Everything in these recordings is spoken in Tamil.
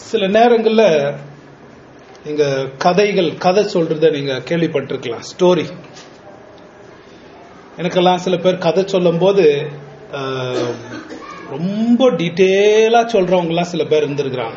சில நேரங்கள்ல நீங்க கதைகள் கதை சொல்றத நீங்க கேள்விப்பட்டிருக்கலாம் ஸ்டோரி எனக்கெல்லாம் சில பேர் கதை சொல்லும் போது ஆஹ், ரொம்ப டீட்டெயிலா சொல்றவங்க எல்லாம் சில பேர் இருந்திருக்கிறாங்க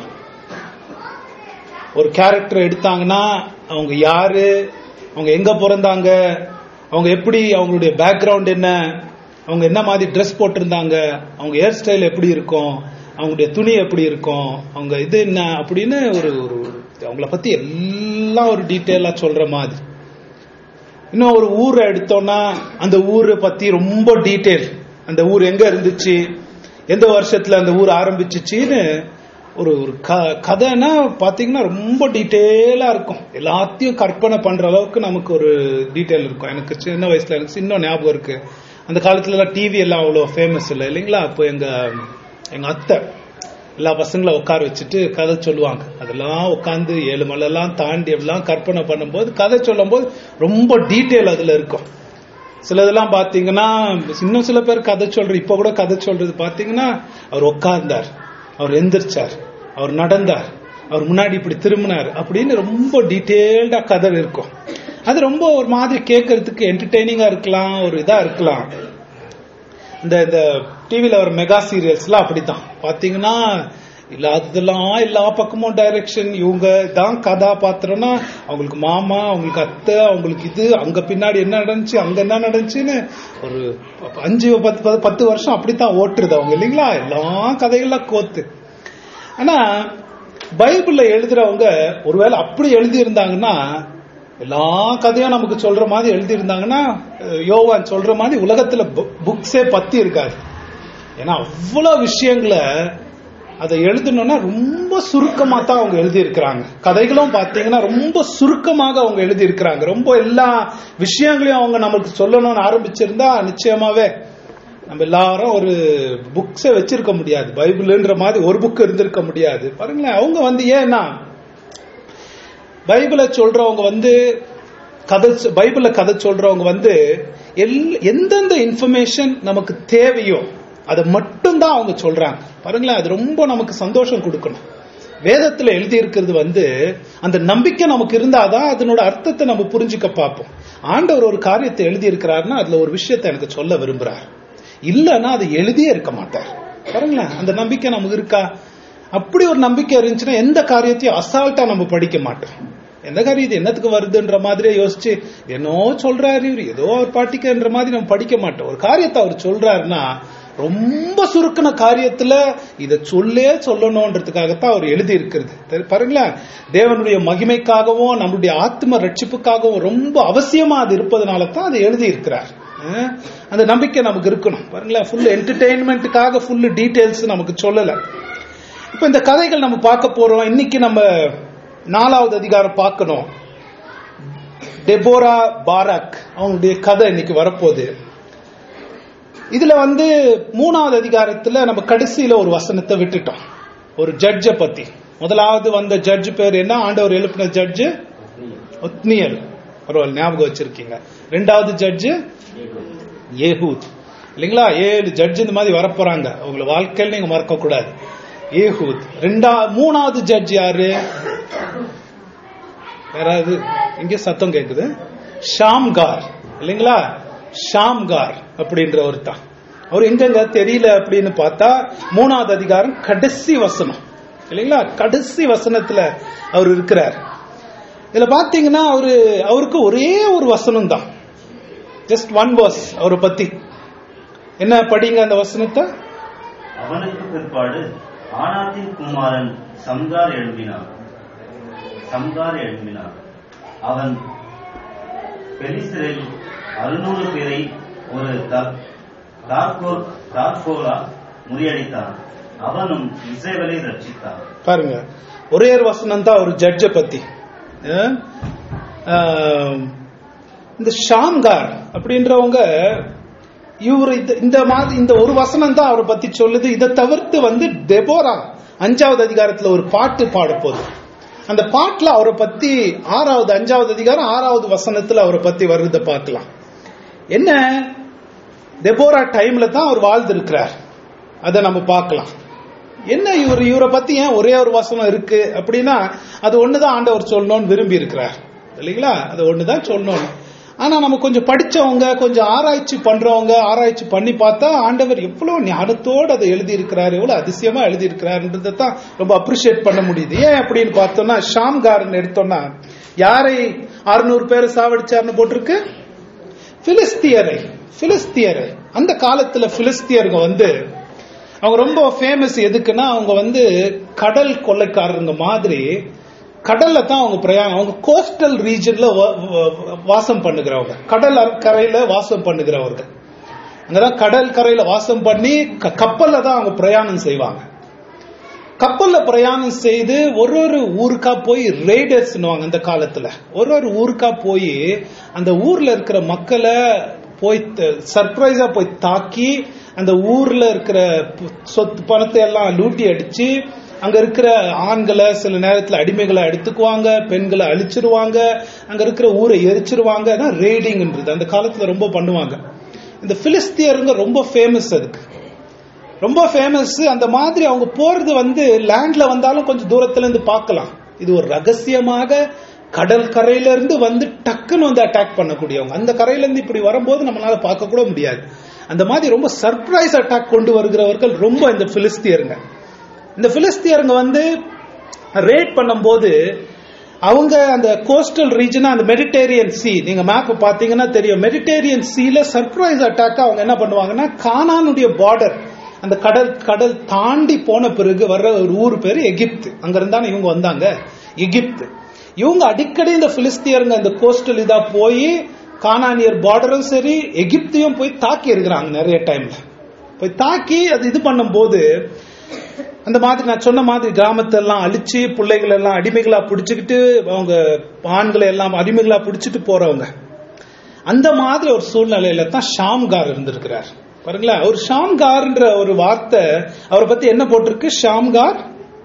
ஒரு கேரக்டர் எடுத்தாங்கன்னா அவங்க யாரு அவங்க எங்க பிறந்தாங்க அவங்க எப்படி அவங்களுடைய பேக்ரவுண்ட் என்ன அவங்க என்ன மாதிரி ட்ரெஸ் போட்டிருந்தாங்க அவங்க ஹேர் ஸ்டைல் எப்படி இருக்கும் அவங்களுடைய துணி எப்படி இருக்கும் அவங்க இது என்ன அப்படின்னு ஒரு ஒரு அவங்கள பத்தி எல்லாம் ஒரு டீட்டெயிலா சொல்ற மாதிரி இன்னும் ஒரு ஊரை எடுத்தோம்னா அந்த ஊரை பத்தி ரொம்ப டீட்டெயில் அந்த ஊர் எங்க இருந்துச்சு எந்த வருஷத்துல அந்த ஊர் ஆரம்பிச்சுச்சுன்னு ஒரு ஒரு க- கதைன்னா பாத்தீங்கன்னா ரொம்ப டீட்டெயிலா இருக்கும் எல்லாத்தையும் கற்பனை பண்ற அளவுக்கு நமக்கு ஒரு டீட்டெயில் இருக்கும் எனக்கு சின்ன வயசுல எனக்கு இன்னும் ஞாபகம் இருக்கு அந்த காலத்துல எல்லாம் டிவி எல்லாம் அவ்வளோ ஃபேமஸ் இல்லை இல்லைங்களா அப்போ எங்க எங்க அத்தை எல்லா பசங்களும் உட்கார வச்சுட்டு கதை சொல்லுவாங்க அதெல்லாம் உட்காந்து ஏழு மலைலாம் தாண்டி எல்லாம் கற்பனை பண்ணும்போது கதை சொல்லும்போது ரொம்ப டீட்டெயில் அதுல இருக்கும் சிலதெல்லாம் பாத்தீங்கன்னா இன்னும் சில பேர் கதை சொல்ற இப்ப கூட கதை சொல்றது பாத்தீங்கன்னா அவர் உட்கார்ந்தார் அவர் எந்திரிச்சார் அவர் நடந்தார் அவர் முன்னாடி இப்படி திரும்பினார் அப்படின்னு ரொம்ப டீட்டெயில்டா கதை இருக்கும் அது ரொம்ப ஒரு மாதிரி கேட்கறதுக்கு என்டர்டெய்னிங்கா இருக்கலாம் ஒரு இதா இருக்கலாம் இந்த இந்த டிவில வர மெகா சீரியல்ஸ்லாம் அப்படித்தான் பாத்தீங்கன்னா இல்லாததெல்லாம் எல்லா பக்கமும் டைரக்ஷன் இவங்க தான் கதாபாத்திரம்னா அவங்களுக்கு மாமா அவங்களுக்கு அத்தை அவங்களுக்கு இது அங்க பின்னாடி என்ன நடந்துச்சு அங்க என்ன நடந்துச்சுன்னு ஒரு அஞ்சு பத்து பத்து- பத்து வருஷம் அப்படித்தான் ஓட்டுறது அவங்க இல்லைங்களா எல்லா கதைகள்லாம் கோத்து ஆனா பைபிள்ல எழுதுறவங்க ஒருவேளை அப்படி எழுதி இருந்தாங்கன்னா எல்லா கதையும் நமக்கு சொல்ற மாதிரி எழுதி இருந்தாங்கன்னா யோவான் சொல்ற மாதிரி உலகத்துல புக்ஸே பத்தி இருக்காது ஏன்னா அவ்வளவு விஷயங்களை அதை எழுதணும்னா ரொம்ப சுருக்கமா தான் அவங்க எழுதி இருக்கிறாங்க கதைகளும் பாத்தீங்கன்னா ரொம்ப சுருக்கமாக அவங்க எழுதி இருக்கிறாங்க ரொம்ப எல்லா விஷயங்களையும் அவங்க நமக்கு சொல்லணும்னு ஆரம்பிச்சிருந்தா நிச்சயமாவே நம்ம எல்லாரும் ஒரு புக்ஸை வச்சிருக்க முடியாது பைபிள்ன்ற மாதிரி ஒரு புக் இருந்திருக்க முடியாது பாருங்களேன் அவங்க வந்து ஏன்னா பைபிளை சொல்றவங்க வந்து கதை சொ- பைபிள கதை சொல்றவங்க வந்து எல்- எந்தெந்த இன்ஃபர்மேஷன் நமக்கு தேவையோ அதை மட்டும்தான் அவங்க சொல்றாங்க பாருங்களேன் அது ரொம்ப நமக்கு சந்தோஷம் கொடுக்கணும் வேதத்துல எழுதி இருக்கிறது வந்து அந்த நம்பிக்கை நமக்கு இருந்தாதான் அதனோட அர்த்தத்தை நம்ம புரிஞ்சுக்க பார்ப்போம் ஆண்டவர் ஒரு காரியத்தை எழுதி இருக்கிறாருன்னா அதுல ஒரு விஷயத்தை எனக்கு சொல்ல விரும்புறார் இல்லைன்னா அதை எழுதியே இருக்க மாட்டார் பாருங்களேன் அந்த நம்பிக்கை நமக்கு இருக்கா அப்படி ஒரு நம்பிக்கை இருந்துச்சுன்னா எந்த காரியத்தையும் அசால்ட்டா நம்ம படிக்க மாட்டோம் எந்த காரியம் இது என்னத்துக்கு வருதுன்ற மாதிரியே யோசிச்சு என்னோ சொல்றாரு இவரு ஏதோ ஒரு பாட்டிக்கன்ற மாதிரி நம்ம படிக்க மாட்டோம் ஒரு காரியத்தை அவர் சொல்றாருன்னா ரொம்ப சுருக்கின காரியத்துல இதை சொல்லே சொல்லணும்ன்றதுக்காகத்தான் அவர் எழுதி இருக்கிறது தெரி- பாருங்களேன் தேவனுடைய மகிமைக்காகவும் நம்மளுடைய ஆத்ம ரட்சிப்புக்காகவும் ரொம்ப அவசியமா அது இருப்பதனால தான் அதை எழுதி இருக்கிறார் அஹ் அந்த நம்பிக்கை நமக்கு இருக்கணும் பாருங்களேன் ஃபுல் என்டர்டெயின்மெண்ட்டுக்காக ஃபுல் டீடைல்ஸ் நமக்கு சொல்லல இப்ப இந்த கதைகள் நம்ம பார்க்க போறோம் இன்னைக்கு நம்ம நாலாவது அதிகாரம் பார்க்கணும் டெபோரா பாராக் அவங்களுடைய கதை இன்னைக்கு வரப்போகுது இதுல வந்து மூணாவது அதிகாரத்துல நம்ம கடைசியில ஒரு வசனத்தை விட்டுட்டோம் ஒரு ஜட்ஜ பத்தி முதலாவது வந்த ஜட்ஜ் பேர் என்ன ஆண்டவர் எழுப்பின ஜட்ஜு ஒத்னியல் பரவாயில்ல ஞாபகம் வச்சிருக்கீங்க ரெண்டாவது ஜட்ஜு ஏஹூத் இல்லைங்களா ஏழு ஜட்ஜ் இந்த மாதிரி வரப்போறாங்க அவங்கள வாழ்க்கையில நீங்க மறக்க கூடாது ஏஹூத் ரெண்டா மூணாவது ஜட்ஜ் யாரு யாராவது இங்க சத்தம் கேக்குது ஷாம்கார் இல்லைங்களா ஷாம்கார் அப்படின்ற ஒரு தான் அவர் எங்கங்க தெரியல அப்படின்னு பார்த்தா மூணாவது அதிகாரம் கடைசி வசனம் இல்லைங்களா கடைசி வசனத்துல அவர் இருக்கிறார் இதுல பாத்தீங்கன்னா அவரு அவருக்கு ஒரே ஒரு வசனம் தான் ஜஸ்ட் ஒன் வர்ஸ் அவரை பத்தி என்ன படிங்க அந்த வசனத்தை அவனுக்கு பிற்பாடு ஆனாத்தின் குமாரன் சம்கார் எழும்பினான் சம்கார் எழும்பினான் அவன் பெலிஸ்தரில் அறுநூறு பேரை ஒரு த- தார்கோல் தார்கோலா முறியடித்தான் அவனும் இஸ்ரேலை ரட்சித்தான் பாருங்க ஒரே ஒரு வசனம் தான் ஒரு ஜட்ஜ பத்தி அஹ், ஆஹ், இந்த ஷாம்கார் அப்படின்றவங்க இவர் இந்த மாதிரி இந்த ஒரு வசனம் தான் அவரை பத்தி சொல்லுது இதை தவிர்த்து வந்து டெபோரா அஞ்சாவது அதிகாரத்துல ஒரு பாட்டு பாட போகுது அந்த பாட்டுல அவரை பத்தி ஆறாவது அஞ்சாவது அதிகாரம் ஆறாவது வசனத்துல அவரை பத்தி வருவதை பார்க்கலாம் என்ன டெபோரா டைம்ல தான் அவர் வாழ்ந்திருக்கிறார் அதை நம்ம பார்க்கலாம் என்ன இவர் இவரை பத்தி ஏன் ஒரே ஒரு வசனம் இருக்கு அப்படின்னா அது ஒண்ணுதான் ஆண்டவர் சொல்லணும்னு விரும்பி இருக்கிறார் இல்லைங்களா அது ஒண்ணுதான் சொல்லணும் ஆனா நம்ம கொஞ்சம் படிச்சவங்க கொஞ்சம் ஆராய்ச்சி பண்றவங்க ஆராய்ச்சி பண்ணி பார்த்தா ஆண்டவர் எவ்வளவு ஞானத்தோடு அதை எழுதி இருக்கிறார் எவ்வளவு அதிசயமா எழுதி இருக்கிறார்ன்றதை தான் ரொம்ப அப்ரிஷியேட் பண்ண முடியுது ஏன் அப்படின்னு பார்த்தோம்னா ஷாம்காரன் எடுத்தோம்னா யாரை அறுநூறு பேரை சாவடிச்சார்னு போட்டிருக்கு பிலிஸ்தியரை பிலிஸ்தியரை அந்த காலத்துல பிலிஸ்தியருங்க வந்து அவங்க ரொம்ப ஃபேமஸ் எதுக்குன்னா அவங்க வந்து கடல் கொள்ளைக்காரருங்க மாதிரி கடல்ல தான் அவங்க பிரயாணம் அவங்க கோஸ்டல் ரீஜன்ல வாசம் பண்ணுகிறவங்க கடல் கரையில வாசம் பண்ணுகிறவர்கள் அங்கதான் கடல் கரையில வாசம் பண்ணி க- கப்பல்ல தான் அவங்க பிரயாணம் செய்வாங்க கப்பல்ல பிரயாணம் செய்து ஒரு ஒரு ஊருக்கா போய் ரெய்டர்ஸ் அந்த காலத்துல ஒரு ஒரு ஊருக்கா போய் அந்த ஊர்ல இருக்கிற மக்களை போய் சர்ப்ரைஸா போய் தாக்கி அந்த ஊர்ல இருக்கிற பு- சொத்து பணத்தை எல்லாம் லூட்டி அடிச்சு அங்க இருக்கிற ஆண்களை சில நேரத்துல அடிமைகளை எடுத்துக்குவாங்க பெண்களை அழிச்சிருவாங்க அங்க இருக்கிற ஊரை எரிச்சிருவாங்க அதான் ரெய்டிங்ன்றது அந்த காலத்துல ரொம்ப பண்ணுவாங்க இந்த பிலிஸ்தியருங்க ரொம்ப ஃபேமஸ் அதுக்கு ரொம்ப ஃபேமஸ் அந்த மாதிரி அவங்க போறது வந்து லேண்ட்ல வந்தாலும் கொஞ்சம் தூரத்துல இருந்து பார்க்கலாம் இது ஒரு ரகசியமாக கடல் கரையில இருந்து வந்து டக்குன்னு வந்து அட்டாக் பண்ணக்கூடியவங்க அந்த கரையில இருந்து இப்படி வரும்போது நம்மளால பார்க்க கூட முடியாது அந்த மாதிரி ரொம்ப சர்ப்ரைஸ் அட்டாக் கொண்டு வருகிறவர்கள் ரொம்ப இந்த பிலிஸ்தியருங்க இந்த பிலிஸ்தியருங்க வந்து ரேட் பண்ணும்போது அவங்க அந்த கோஸ்டல் ரீஜனா அந்த மெடிடேரியன் சி நீங்க மேப் பாத்தீங்கன்னா தெரியும் மெடிடேரியன் சீல சர்ப்ரைஸ் அட்டாக் அவங்க என்ன பண்ணுவாங்கன்னா கானானுடைய பார்டர் அந்த கடல் கடல் தாண்டி போன பிறகு வர்ற ஒரு ஊர் பேரு எகிப்து அங்க இருந்தானே இவங்க வந்தாங்க எகிப்து இவங்க அடிக்கடி இந்த பிலிஸ்தியருங்க அந்த கோஸ்டல் இதா போய் கானானியர் பார்டரும் சரி எகிப்தையும் போய் தாக்கி இருக்கிறாங்க நிறைய டைம்ல போய் தாக்கி அது இது பண்ணும்போது அந்த மாதிரி நான் சொன்ன மாதிரி கிராமத்தை எல்லாம் அழிச்சு பிள்ளைகள் எல்லாம் அடிமைகளா பிடிச்சுக்கிட்டு அவங்க ஆண்களை எல்லாம் அடிமைகளா பிடிச்சிட்டு போறவங்க அந்த மாதிரி ஒரு சூழ்நிலையில தான் ஷாம்கார் இருந்திருக்கிறார் பாருங்களேன் அவர் ஷாம்கார்ன்ற ஒரு வார்த்தை அவரை பத்தி என்ன போட்டிருக்கு ஷாம்கார்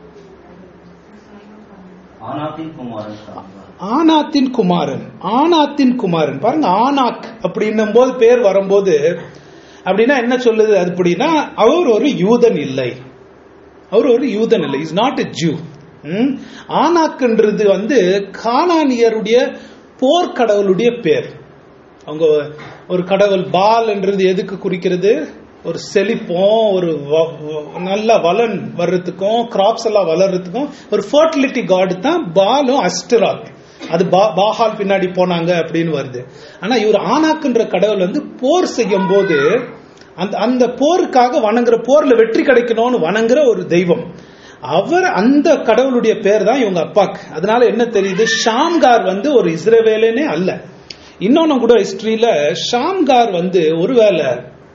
ஆனாத்தின் குமாரன் சாம்பார் ஆனாத்தின் குமாரன் ஆனாத்தின் குமாரன் பாருங்க ஆனாக் அப்படின்னும் போது பேர் வரும்போது அப்படின்னா என்ன சொல்லுது அது அப்படின்னா அவர் ஒரு யூதன் இல்லை அவர் ஒரு யூதன் இல்லை இஸ் நாட் எ ஜூ ஆனாக்குன்றது வந்து கானானியருடைய போர்க்கடவுளுடைய பேர் அவங்க ஒரு கடவுள் பால்ன்றது எதுக்கு குறிக்கிறது ஒரு செழிப்போம் ஒரு வ- வ- நல்ல வளன் வர்றதுக்கும் கிராப்ஸ் எல்லாம் வளர்றதுக்கும் ஒரு ஃபர்டிலிட்டி காடு தான் பாலும் அஸ்டராத் அது பா- பாகால் பின்னாடி போனாங்க அப்படின்னு வருது ஆனா இவர் ஆனாக்குன்ற கடவுள் வந்து போர் செய்யும் போது அந்த அந்த போருக்காக வணங்குற போர்ல வெற்றி கிடைக்கணும்னு வணங்குற ஒரு தெய்வம் அவர் அந்த கடவுளுடைய பேர் தான் இவங்க அப்பாக்கு அதனால என்ன தெரியுது ஷாம்கார் வந்து ஒரு இஸ்ரவேலனே அல்ல இன்னொன்னு கூட ஹிஸ்டரியில ஷாம்கார் வந்து ஒருவேளை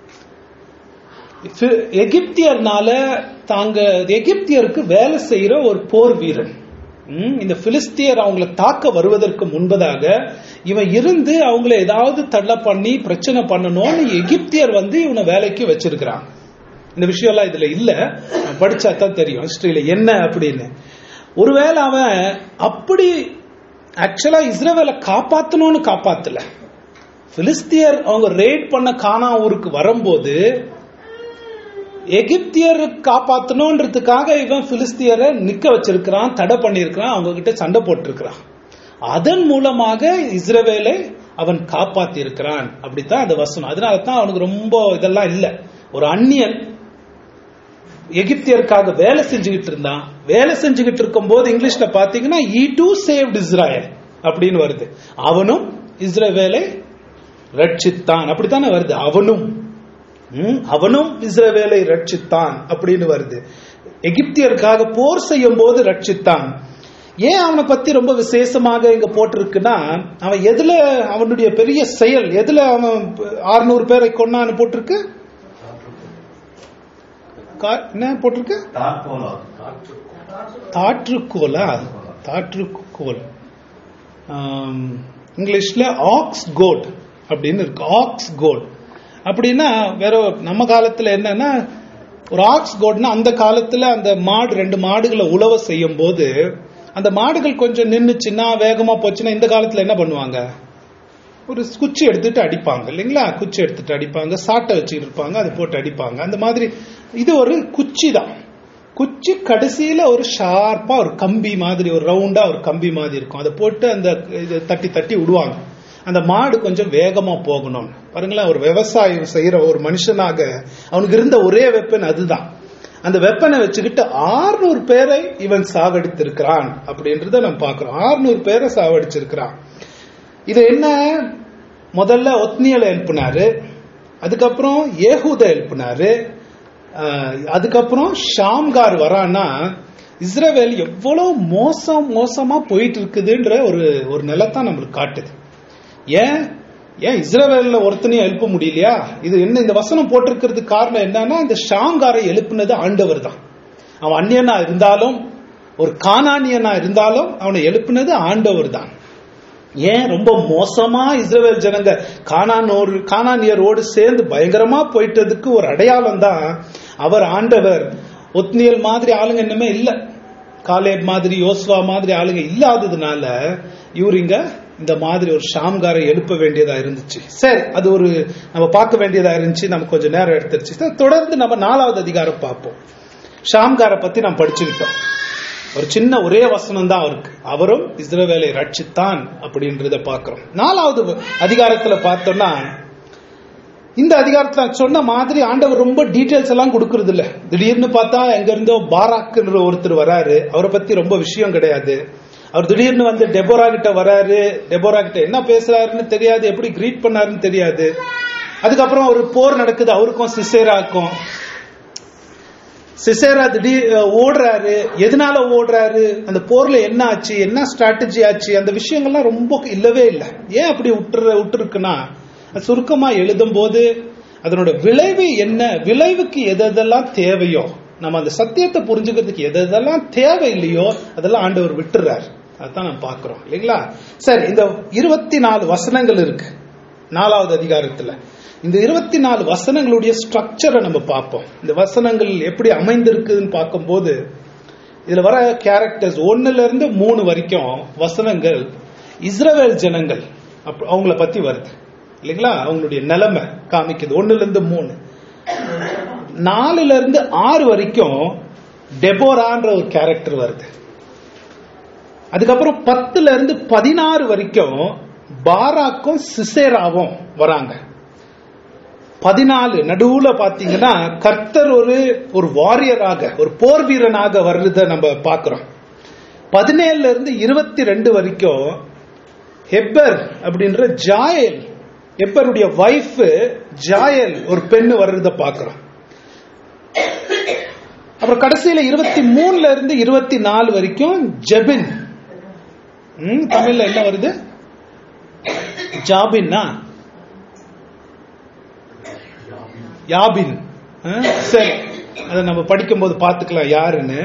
ஃபி- எகிப்தியர்னால தாங்க எகிப்தியருக்கு வேலை செய்யற ஒரு போர் வீரன் ம், இந்த பிலிஸ்தியர் அவங்கள தாக்க வருவதற்கு முன்பதாக இவன் இருந்து அவங்கள ஏதாவது தள்ள பண்ணி பிரச்சனை பண்ணணும்னு எகிப்தியர் வந்து இவனை வேலைக்கு வச்சிருக்கிறான் இந்த விஷயம்லாம் இதுல இல்ல நான் படிச்சா தான் தெரியும் ஹிஸ்டரியில என்ன அப்படின்னு ஒருவேளை அவன் அப்படி ஆக்சுவலா இஸ்ரவேலை காப்பாத்தணும்னு காப்பாத்தல பிலிஸ்தியர் அவங்க ரேட் பண்ண கானா ஊருக்கு வரும்போது எகிப்தியர் காப்பாத்தணும்ன்றதுக்காக இவன் பிலிஸ்தியரை நிக்க வச்சிருக்கிறான் தடை பண்ணியிருக்கிறான் அவங்க கிட்ட சண்டை போட்டிருக்கிறான் அதன் மூலமாக இஸ்ரவேலை அவன் காப்பாத்தி இருக்கிறான் அப்படித்தான் அந்த வசனம் அதனால தான் அவனுக்கு ரொம்ப இதெல்லாம் இல்ல ஒரு அந்நியன் எகிப்தியருக்காக வேலை செஞ்சுக்கிட்டு இருந்தான் வேலை செஞ்சுக்கிட்டு இருக்கும் போது இங்கிலீஷ்ல பாத்தீங்கன்னா ஈ டூ சேவ்ட் இஸ்ராயல் அப்படின்னு வருது அவனும் இஸ்ரவேலை ரட்சித்தான் அப்படித்தானே வருது அவனும் ம், அவனும் இஸ்ரவேலை ரட்சித்தான் அப்படின்னு வருது எகிப்தியருக்காக போர் செய்யும் போது ரட்சித்தான் ஏன் அவனை பத்தி ரொம்ப விசேஷமாக இங்க போட்டிருக்குன்னா அவன் எதுல அவனுடைய பெரிய செயல் எதுல அவன் ஆறுநூறு பேரை கொன்னான்னு போட்டிருக்கு கா- என்ன போட்டிருக்கு தார்கோலா தாற்றுக்கோலா தாற்றுக்கோல் ஆம், இங்கிலீஷ்ல ஆக்ஸ் கோட் அப்படின்னு இருக்கு ஆக்ஸ் கோட் அப்படின்னா வேற நம்ம காலத்துல என்னன்னா ஒரு ஆக்ஸ் கோட்னா அந்த காலத்துல அந்த மாடு ரெண்டு மாடுகளை உழவ செய்யும் போது அந்த மாடுகள் கொஞ்சம் நின்னுச்சுன்னா வேகமா போச்சுன்னா இந்த காலத்துல என்ன பண்ணுவாங்க ஒரு குச்சி எடுத்துட்டு அடிப்பாங்க இல்லைங்களா குச்சி எடுத்துட்டு அடிப்பாங்க சாட்டை வச்சுட்டு இருப்பாங்க அதை போட்டு அடிப்பாங்க அந்த மாதிரி இது ஒரு குச்சி தான் குச்சி கடைசியில ஒரு ஷார்ப்பா ஒரு கம்பி மாதிரி ஒரு ரவுண்டா ஒரு கம்பி மாதிரி இருக்கும் அதை போட்டு அந்த இது தட்டி தட்டி விடுவாங்க அந்த மாடு கொஞ்சம் வேகமா போகணும் பாருங்களேன் ஒரு விவசாயம் செய்யற ஒரு மனுஷனாக அவனுக்கு இருந்த ஒரே வெப்பன் அதுதான் அந்த வெப்பனை வச்சுக்கிட்டு ஆறுநூறு பேரை இவன் சாவடித்திருக்கிறான் அப்படின்றத நம்ம பார்க்கிறோம் ஆறுநூறு பேரை சாவடிச்சிருக்கிறான் இது என்ன முதல்ல ஒத்னியலை எழுப்பினாரு அதுக்கப்புறம் ஏகூத எழுப்பினாரு ஆஹ், அதுக்கப்புறம் ஷாம்கார் வரான்னா இஸ்ரவேல் எவ்வளவு மோசம் மோசமா போயிட்டு இருக்குதுன்ற ஒரு ஒரு நிலத்தான் நம்மளுக்கு காட்டுது ஏன் ஏன் இஸ்ரவேல்ல ஒருத்தனையும் எழுப்ப முடியலையா இது என்ன இந்த வசனம் போட்டிருக்கிறதுக்கு காரணம் என்னன்னா இந்த ஷாங்காரை எழுப்புனது ஆண்டவர் தான் அவன் அந்நியனா இருந்தாலும் ஒரு கானானியனா இருந்தாலும் அவனை எழுப்புனது ஆண்டவர் தான் ஏன் ரொம்ப மோசமா இஸ்ரவேல் ஜனங்க கானானோர் கானானியரோடு சேர்ந்து பயங்கரமா போயிட்டதுக்கு ஒரு அடையாளம் தான் அவர் ஆண்டவர் ஒத்னியல் மாதிரி ஆளுங்க இன்னுமே இல்ல காலேப் மாதிரி யோசுவா மாதிரி ஆளுங்க இல்லாததுனால இவர் இங்க இந்த மாதிரி ஒரு ஷாம்காரை எழுப்ப வேண்டியதா இருந்துச்சு சரி அது ஒரு நம்ம பார்க்க வேண்டியதா இருந்துச்சு நம்ம கொஞ்சம் நேரம் எடுத்துருச்சு சரி, தொடர்ந்து நம்ம நாலாவது அதிகாரம் பார்ப்போம் ஷாம்காரை பத்தி நம்ம படிச்சுக்கிட்டோம் ஒரு சின்ன ஒரே வசனம் தான் அவருக்கு அவரும் இஸ்ரவேலை ரட்சித்தான் அப்படின்றத பார்க்கிறோம் நாலாவது அதிகாரத்துல பார்த்தோம்னா இந்த அதிகாரத்துல நான் சொன்ன மாதிரி ஆண்டவர் ரொம்ப டீடைல்ஸ் எல்லாம் கொடுக்கறது இல்ல திடீர்னு பார்த்தா எங்க இருந்தோ பாராக்குன்ற ஒருத்தர் வராரு அவரை பத்தி ரொம்ப விஷயம் கிடையாது அவர் திடீர்னு வந்து டெபோரா கிட்ட வராரு டெபோரா கிட்ட என்ன பேசுறாருன்னு தெரியாது எப்படி கிரீட் பண்ணாருன்னு தெரியாது அதுக்கப்புறம் ஒரு போர் நடக்குது அவருக்கும் சிசேராக்கும் சிசேரா திடீர் ஓடுறாரு எதனால ஓடுறாரு அந்த போர்ல என்ன ஆச்சு என்ன ஸ்ட்ராட்டஜி ஆச்சு அந்த விஷயங்கள்லாம் ரொம்ப இல்லவே இல்லை ஏன் அப்படி விட்டுற விட்டுருக்குன்னா அது சுருக்கமா எழுதும் போது அதனோட விளைவு என்ன விளைவுக்கு எது எதெல்லாம் தேவையோ நம்ம அந்த சத்தியத்தை புரிஞ்சுக்கிறதுக்கு எது எதெல்லாம் தேவை இல்லையோ அதெல்லாம் ஆண்டவர் விட்டுறாரு அதான் நம்ம பார்க்கிறோம் இல்லைங்களா சரி இந்த இருபத்தி நாலு வசனங்கள் இருக்கு நாலாவது அதிகாரத்துல இந்த இருபத்தி நாலு வசனங்களுடைய ஸ்ட்ரக்சரை நம்ம பார்ப்போம் இந்த வசனங்கள் எப்படி அமைந்திருக்குதுன்னு பார்க்கும்போது இதுல வர கேரக்டர்ஸ் ஒண்ணுல இருந்து மூணு வரைக்கும் வசனங்கள் இஸ்ரவேல் ஜனங்கள் அப்ப- அவங்கள பத்தி வருது இல்லைங்களா அவங்களுடைய நிலைமை காமிக்குது ஒண்ணுல இருந்து மூணு நாலுல இருந்து ஆறு வரைக்கும் டெபோரான்ற ஒரு கேரக்டர் வருது அதுக்கப்புறம் பத்துல இருந்து பதினாறு வரைக்கும் பாராக்கும் சிசேராவும் வராங்க பதினாலு நடுவுல பாத்தீங்கன்னா கர்த்தர் ஒரு ஒரு வாரியராக ஒரு போர் வீரனாக வர்றத நம்ம பார்க்கிறோம் பதினேழுல இருந்து இருபத்தி ரெண்டு வரைக்கும் ஹெப்பர் அப்படின்ற ஜாயல் ஹெப்பருடைய வைஃப் ஜாயல் ஒரு பெண்ணு வர்றத பார்க்கிறோம் அப்புறம் கடைசியில இருபத்தி மூணுல இருந்து இருபத்தி நாலு வரைக்கும் ஜெபின் ம், தமிழ்ல என்ன வருது ஜாபின்னா யாபின் ஆ, சரி அதை நம்ம படிக்கும்போது பார்த்துக்கலாம் யாருன்னு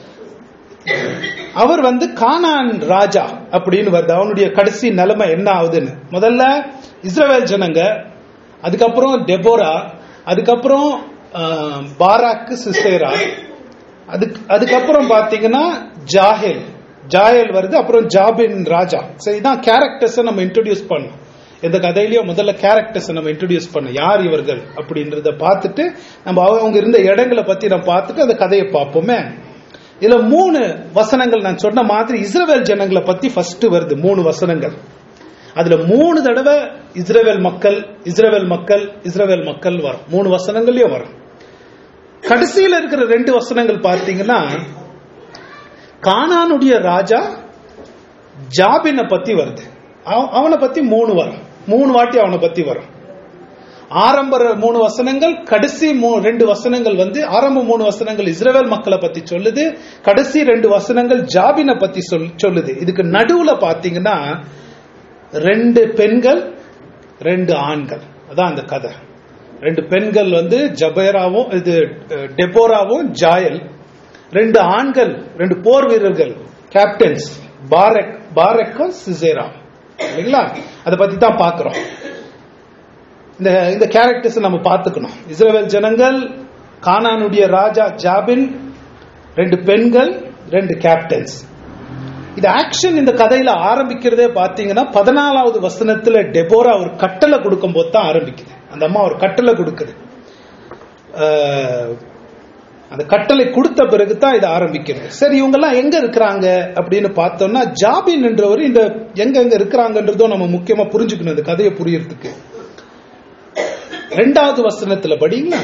அவர் வந்து கானான் ராஜா அப்படின்னு வருது அவனுடைய கடைசி நிலைமை என்ன ஆகுதுன்னு முதல்ல இஸ்ரவேல் ஜனங்க அதுக்கப்புறம் டெபோரா அதுக்கப்புறம் ஆ, பாராக்கு சிசேரா அதுக்கு அதுக்கப்புறம் பாத்தீங்கன்னா ஜாஹேல் ஜாயல் வருது அப்புறம் ஜாபின் ராஜா சரி இதான் கேரக்டர்ஸை நம்ம இன்ட்ரோடியூஸ் பண்ணோம் எந்த கதையிலயும் முதல்ல கேரக்டர்ஸ் நம்ம இன்ட்ரோடியூஸ் பண்ணோம் யார் இவர்கள் அப்படின்றத பார்த்துட்டு நம்ம அவங்க அவங்க இருந்த இடங்களை பத்தி நம்ம பார்த்துட்டு அந்த கதையை பார்ப்போமே இதுல மூணு வசனங்கள் நான் சொன்ன மாதிரி இஸ்ரவேல் ஜனங்களை பத்தி ஃபர்ஸ்ட் வருது மூணு வசனங்கள் அதுல மூணு தடவை இஸ்ரவேல் மக்கள் இஸ்ரவேல் மக்கள் இஸ்ரவேல் மக்கள் வரும் மூணு வசனங்கள்லயும் வரும் கடைசியில இருக்கிற ரெண்டு வசனங்கள் பார்த்தீங்கன்னா கானானுடைய ராஜா ஜாபினை பத்தி வருது அவ- அவனை பத்தி மூணு வரும் மூணு வாட்டி அவனை பத்தி வரும் ஆரம்ப ர- மூணு வசனங்கள் கடைசி மூ- ரெண்டு வசனங்கள் வந்து ஆரம்ப மூணு வசனங்கள் இஸ்ரவேல் மக்களை பத்தி சொல்லுது கடைசி ரெண்டு வசனங்கள் ஜாபினை பத்தி சொல் சொல்லுது இதுக்கு நடுவுல பாத்தீங்கன்னா ரெண்டு பெண்கள் ரெண்டு ஆண்கள் அதான் அந்த கதை ரெண்டு பெண்கள் வந்து ஜபேராவும் இது அஹ், டெபோராவும் ஜாயல் ரெண்டு ஆண்கள் ரெண்டு போர் வீரர்கள் கேப்டன்ஸ் பாரக் பாரக்கும் சிசேரா இல்லைங்களா அதை பத்தி தான் பார்க்கிறோம் இந்த இந்த கேரக்டர்ஸ் நம்ம பார்த்துக்கணும் இஸ்ரவேல் ஜனங்கள் கானானுடைய ராஜா ஜாபின் ரெண்டு பெண்கள் ரெண்டு கேப்டன்ஸ் இது ஆக்ஷன் இந்த கதையில ஆரம்பிக்கிறதே பாத்தீங்கன்னா பதினாலாவது வசனத்துல டெபோரா ஒரு கட்டளை கொடுக்கும் போது தான் ஆரம்பிக்குது அந்த அம்மா ஒரு கட்டளை கொடுக்குது அஹ், அந்த கட்டளை கொடுத்த பிறகு தான் இது ஆரம்பிக்கிறது சரி இவங்க எல்லாம் எங்க இருக்கிறாங்க அப்படின்னு பார்த்தோம்னா ஜாபின் என்றவர் இந்த எங்க எங்க இருக்கிறாங்கன்றதும் நம்ம முக்கியமா புரிஞ்சுக்கணும் இந்த கதையை புரியறதுக்கு ரெண்டாவது வசனத்துல படிங்களா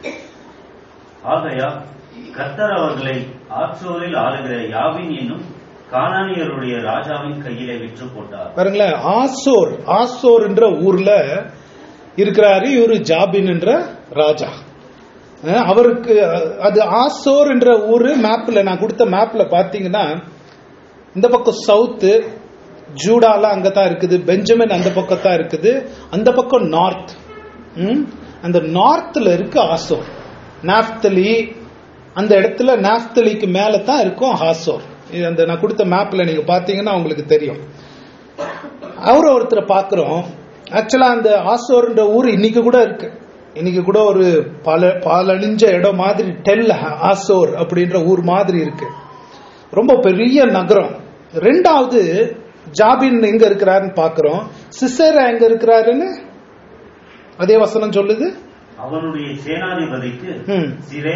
ஆகையா கர்த்தர் அவர்களை ஆற்றோரில் ஆளுகிற யாவின் என்னும் கானானியருடைய ராஜாவின் கையிலே விற்று போட்டார் பாருங்களேன் ஆசோர் ஆசோர் என்ற ஊர்ல இருக்கிறாரு இவரு ஜாபின் என்ற ராஜா அஹ் அவருக்கு அஹ், அது ஆசோர் என்ற ஊரு மேப்ல நான் கொடுத்த மேப்ல பாத்தீங்கன்னா இந்த பக்கம் சவுத்து ஜூடாலாம் அங்கதான் இருக்குது பெஞ்சமின் அந்த பக்கம் தான் இருக்குது அந்த பக்கம் நார்த் அந்த நார்த்ல இருக்கு ஆசோர் நாப்தலி அந்த இடத்துல நாப்தலிக்கு மேல தான் இருக்கும் ஆசோர் இது அந்த நான் கொடுத்த மேப்ல நீங்க பாத்தீங்கன்னா உங்களுக்கு தெரியும் அவரை ஒருத்தரை பார்க்கிறோம் ஆக்சுவலா அந்த ஆசோர்ன்ற ஊர் இன்னைக்கு கூட இருக்கு இன்னைக்கு கூட ஒரு பல பாலழிஞ்ச இடம் மாதிரி டெல் ஆசோர் அப்படின்ற ஊர் மாதிரி இருக்கு ரொம்ப பெரிய நகரம் ரெண்டாவது ஜாபின் எங்க இருக்கிறாருன்னு பாக்குறோம் சிசேரா எங்க இருக்கிறாருன்னு அதே வசனம் சொல்லுது அவனுடைய சேனாதிபதிக்கு ம். சிரே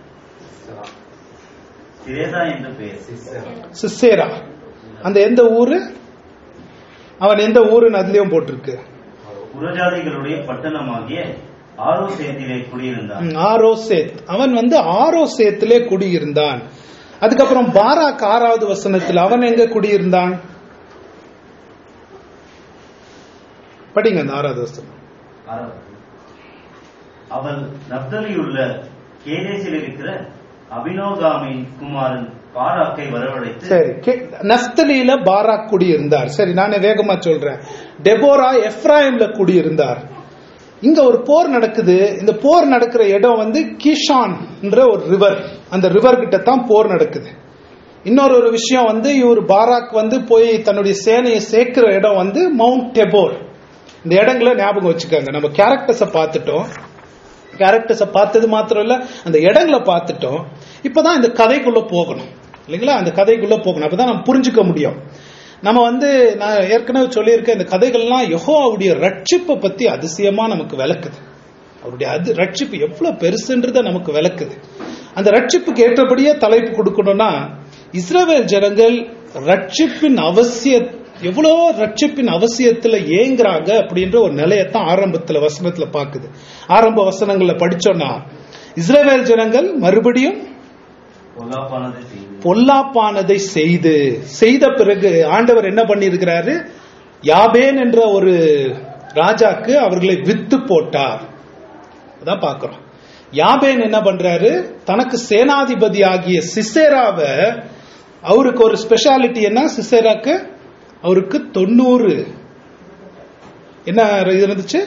சிரேதா என்று பெயர் சிசேரா அந்த எந்த ஊரு அவன் எந்த ஊருன்னு அதுலயும் போட்டிருக்கு புறஜாதிகளுடைய பட்டணமாகிய ஆரோசேத்திலே குடியிருந்தான் ம், ஆரோசேத் அவன் வந்து ஆரோசேத்திலே குடியிருந்தான் அதுக்கப்புறம் பாராக் ஆறாவது வசனத்தில் அவன் எங்க குடியிருந்தான் படிங்க அந்த ஆறாவது வசனம் ஆறாவது. அவன் நப்தலியுள்ள கேதேசில் இருக்கிற அபினோகாமின் குமாரன் பாராக்கை வரவழைத்து சரி கே- நப்தலியில பாராக் குடியிருந்தார் சரி நானே வேகமா சொல்றேன் டெபோரா எஃப்ராயிம்ல குடியிருந்தார் இங்க ஒரு போர் நடக்குது இந்த போர் நடக்கிற இடம் வந்து கிஷான் என்ற ஒரு ரிவர் அந்த ரிவர் கிட்ட தான் போர் நடக்குது இன்னொரு ஒரு விஷயம் வந்து இவர் பாராக் வந்து போய் தன்னுடைய சேனையை சேர்க்கிற இடம் வந்து மவுண்ட் டெபோர் இந்த இடங்களை ஞாபகம் வச்சுக்கோங்க நம்ம கேரக்டர்ஸை பார்த்துட்டோம் கேரக்டர்ஸை பார்த்தது மாத்திரம் இல்ல அந்த இடங்களை பார்த்துட்டோம் இப்பதான் இந்த கதைக்குள்ள போகணும் இல்லைங்களா அந்த கதைக்குள்ள போகணும் அப்பதான் நம்ம புரிஞ்சுக்க முடியும் நம்ம வந்து நான் ஏற்கனவே சொல்லியிருக்கேன் இந்த கதைகள்லாம் யெகோவாவுடைய ரட்சிப்பை பத்தி அதிசயமா நமக்கு விளக்குது அவருடைய அது ரட்சிப்பு எவ்வளவு பெருசுன்றத நமக்கு விளக்குது அந்த ரட்சிப்புக்கு ஏற்றபடியே தலைப்பு கொடுக்கணும்னா இஸ்ரவேல் ஜனங்கள் ரட்சிப்பின் அவசிய எவ்வளோ ரட்சிப்பின் அவசியத்துல ஏங்குறாங்க அப்படின்ற ஒரு நிலையத்தான் ஆரம்பத்துல வசனத்துல பாக்குது ஆரம்ப வசனங்கள்ல படிச்சோம்னா இஸ்ரவேல் ஜனங்கள் மறுபடியும் பொல்லாப்பானதை செய்து பொல்லாப்பானதை செய்து செய்த பிறகு ஆண்டவர் என்ன பண்ணியிருக்கிறாரு யாபேன் என்ற ஒரு ராஜாக்கு அவர்களை வித்து போட்டார் அதான் பார்க்கிறோம் யாபேன் என்ன பண்றாரு தனக்கு சேனாதிபதி ஆகிய சிசேராவை அவருக்கு ஒரு ஸ்பெஷாலிட்டி என்ன சிசேராக்கு அவருக்கு தொண்ணூறு என்ன இருந்துச்சு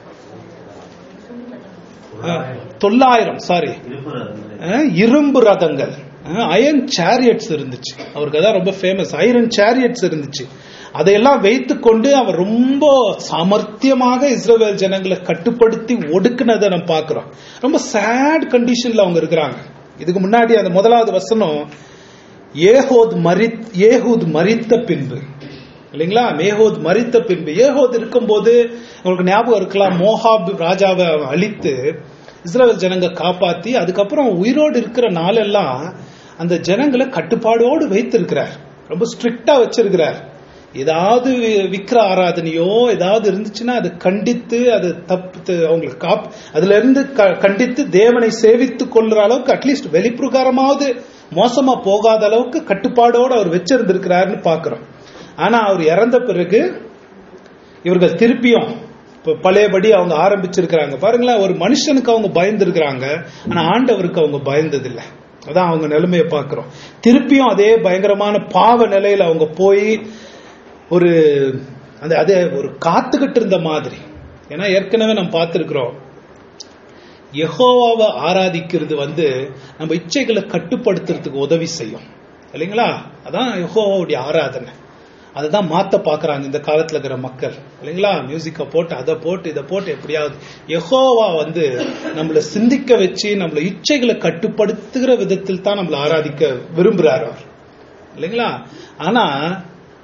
தொள்ளாயிரம் சாரி இருக்கிறது அஹ் இரும்பு ரதங்கள் அயன் சேரியட்ஸ் இருந்துச்சு அவருக்கு அதான் ரொம்ப ஃபேமஸ் ஐரன் சேரியட்ஸ் இருந்துச்சு அதையெல்லாம் வைத்துக்கொண்டு அவர் ரொம்ப சாமர்த்தியமாக இஸ்ரவேல் ஜனங்களை கட்டுப்படுத்தி ஒடுக்குனதை நம்ம பார்க்கிறோம் ரொம்ப சேட் கண்டிஷன்ல அவங்க இருக்கிறாங்க இதுக்கு முன்னாடி அந்த முதலாவது வசனம் ஏஹோத் மரித் ஏஹூத் மரித்த பின்பு இல்லைங்களா மேஹோத் மரித்த பின்பு ஏஹோத் இருக்கும்போது உங்களுக்கு ஞாபகம் இருக்கலாம் மோஹாப் ராஜாவை அவன் அழித்து இஸ்ரவேல் ஜனங்க காப்பாத்தி அதுக்கப்புறம் உயிரோடு இருக்கிற நாளெல்லாம் அந்த ஜனங்களை கட்டுப்பாடோடு வைத்திருக்கிறார் ரொம்ப ஸ்ட்ரிக்டா வச்சிருக்கிறார் ஏதாவது விக்கிர ஆராதனையோ ஏதாவது இருந்துச்சுன்னா அதை கண்டித்து அது தப்பு அவங்களுக்கு காப் அதுல இருந்து க- கண்டித்து தேவனை சேவித்துக் கொள்ற அளவுக்கு அட்லீஸ்ட் வெளிப்பிரகாரமாவது மோசமா போகாத அளவுக்கு கட்டுப்பாடோடு அவர் வச்சிருந்திருக்கிறாருன்னு பாக்குறோம் ஆனா அவர் இறந்த பிறகு இவர்கள் திருப்பியும் இப்ப பழையபடி அவங்க ஆரம்பிச்சிருக்கிறாங்க பாருங்களேன் ஒரு மனுஷனுக்கு அவங்க பயந்துருக்கிறாங்க ஆனா ஆண்டவருக்கு அவங்க பயந்ததில்லை அதான் அவங்க நிலைமையை பார்க்கிறோம் திருப்பியும் அதே பயங்கரமான பாவ நிலையில அவங்க போய் ஒரு அந்த அதே ஒரு காத்துக்கிட்டு இருந்த மாதிரி ஏன்னா ஏற்கனவே நம்ம பார்த்திருக்கிறோம் யெகோவாவை ஆராதிக்கிறது வந்து நம்ம இச்சைகளை கட்டுப்படுத்துறதுக்கு உதவி செய்யும் இல்லைங்களா அதான் யெகோவாவுடைய ஆராதனை அதுதான் மாத்த பாக்குறாங்க இந்த காலத்துல இருக்கிற மக்கள் இல்லைங்களா மியூசிக்க போட்டு அதை போட்டு இதை போட்டு எப்படியாவது யெகோவா வந்து நம்மளை சிந்திக்க வச்சு நம்மள இச்சைகளை கட்டுப்படுத்துகிற விதத்தில் தான் நம்மளை ஆராதிக்க விரும்புறாரு அவர் இல்லைங்களா ஆனா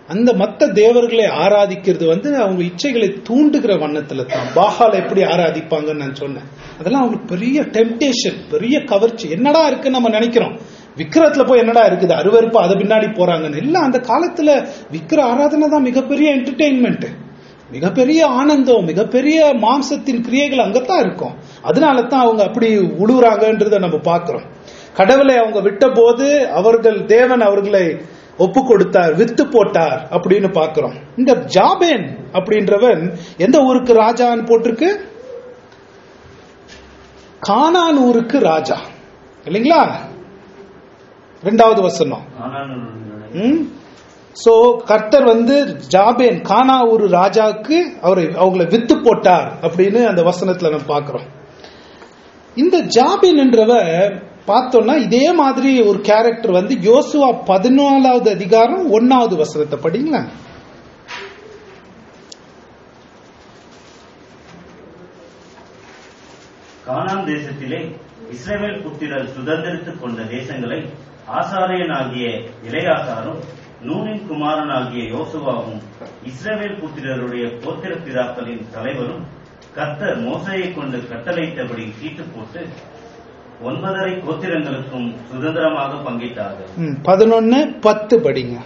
அந்த மத்த தேவர்களை ஆராதிக்கிறது வந்து அவங்க இச்சைகளை தூண்டுகிற வண்ணத்துல தான் பாகால எப்படி ஆராதிப்பாங்கன்னு நான் சொன்னேன் அதெல்லாம் அவங்களுக்கு பெரிய டெம்டேஷன் பெரிய கவர்ச்சி என்னடா இருக்குன்னு நம்ம நினைக்கிறோம் விக்கிரத்துல போய் என்னடா இருக்குது அருவருப்பு அதை பின்னாடி போறாங்கன்னு இல்ல அந்த காலத்துல விக்கிர ஆராதனை தான் மிகப்பெரிய என்டர்டெயின்மெண்ட் மிகப்பெரிய ஆனந்தம் மிகப்பெரிய மாம்சத்தின் கிரியைகள் அங்கத்தான் இருக்கும் அதனால தான் அவங்க அப்படி உழுவுறாங்கன்றத நம்ம பார்க்கிறோம் கடவுளை அவங்க விட்ட போது அவர்கள் தேவன் அவர்களை ஒப்பு கொடுத்தார் வித்து போட்டார் அப்படின்னு பார்க்கிறோம் இந்த ஜாபேன் அப்படின்றவன் எந்த ஊருக்கு ராஜான்னு போட்டிருக்கு கானான் ஊருக்கு ராஜா இல்லைங்களா ரெண்டாவது வசனம் ஆனாலும் ம் சோ கர்த்தர் வந்து ஜாபேன் கானா ஒரு ராஜாவுக்கு அவரை அவங்கள வித்து போட்டார் அப்படின்னு அந்த வசனத்துல நம்ம பார்க்கிறோம் இந்த ஜாபின் என்றவ பார்த்தோம்னா இதே மாதிரி ஒரு கேரக்டர் வந்து யோசுவா பதினாலாவது அதிகாரம் ஒன்னாவது வசனத்தை படிங்களா கானான் தேசத்திலே இஸ்ரவேல் புத்திரர் சுதந்திரித்துக் கொண்ட தேசங்களை ஆசாரியனாகிய இளையாசாரும் நூனின் குமாரனாகிய யோசுவாவும் இஸ்ரவேல் புத்திரருடைய கோத்திர பிதாக்களின் தலைவரும் கர்த்தர் மோசையை கொண்டு கட்டளையிட்டபடி சீட்டு போட்டு ஒன்பதரை கோத்திரங்களுக்கும் சுதந்திரமாக பங்கிட்டார்கள் ம், பதினொன்னு பத்து படிங்க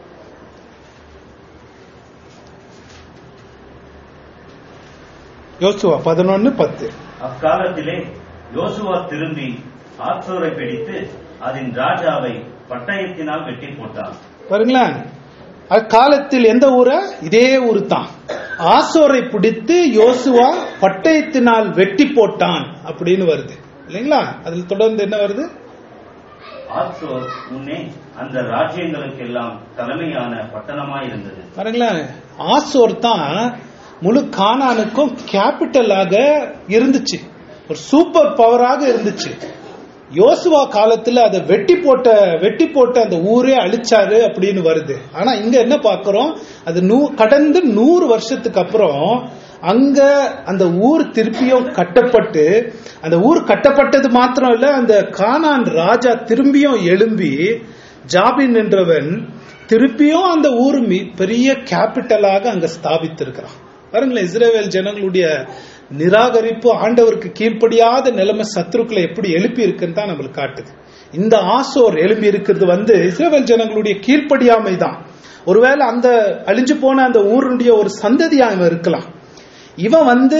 யோசுவா பதினொன்னு பத்து அக்காலத்திலே யோசுவா திரும்பி ஆத்சோரை பிடித்து அதன் ராஜாவை பட்டயத்தினால் வெட்டி போட்டான் பாருங்களேன் அக்காலத்தில் எந்த ஊர இதே ஊரு தான் ஆசோரை பிடித்து யோசுவா பட்டயத்தினால் வெட்டி போட்டான் அப்படின்னு வருது இல்லைங்களா அதுல தொடர்ந்து என்ன வருது ஆத்சோர் முன்னே அந்த ராஜ்யங்களுக்கெல்லாம் தலைமையான பட்டணமாயிருந்தது பாருங்களேன் ஆசோர் தான் முழு கானானுக்கும் கேபிட்டலாக இருந்துச்சு ஒரு சூப்பர் பவராக இருந்துச்சு யோசுவா காலத்துல அதை வெட்டி போட்ட வெட்டி போட்ட அந்த ஊரே அழிச்சாரு அப்படின்னு வருது ஆனா இங்க என்ன பார்க்கிறோம் அது நூ கடந்து நூறு வருஷத்துக்கு அப்புறம் அங்க அந்த ஊர் திருப்பியும் கட்டப்பட்டு அந்த ஊர் கட்டப்பட்டது மாத்திரம் இல்ல அந்த கானான் ராஜா திரும்பியும் எழும்பி ஜாபின் என்றவன் திருப்பியும் அந்த ஊர் மீ- பெரிய கேபிட்டலாக அங்க ஸ்தாபித்திருக்கிறான் பாருங்களேன் இஸ்ரேல் ஜனங்களுடைய நிராகரிப்பு ஆண்டவருக்கு கீழ்ப்படியாத நிலைமை சத்துருக்களை எப்படி எழுப்பி இருக்குன்னு தான் நம்மளுக்கு காட்டுது இந்த ஆசோர் எழுப்பி இருக்கிறது வந்து இஸ்ரேல் ஜனங்களுடைய கீழ்ப்படியாமை தான் ஒருவேளை அந்த அழிஞ்சு போன அந்த ஊருடைய ஒரு சந்ததியா இவன் இருக்கலாம் இவன் வந்து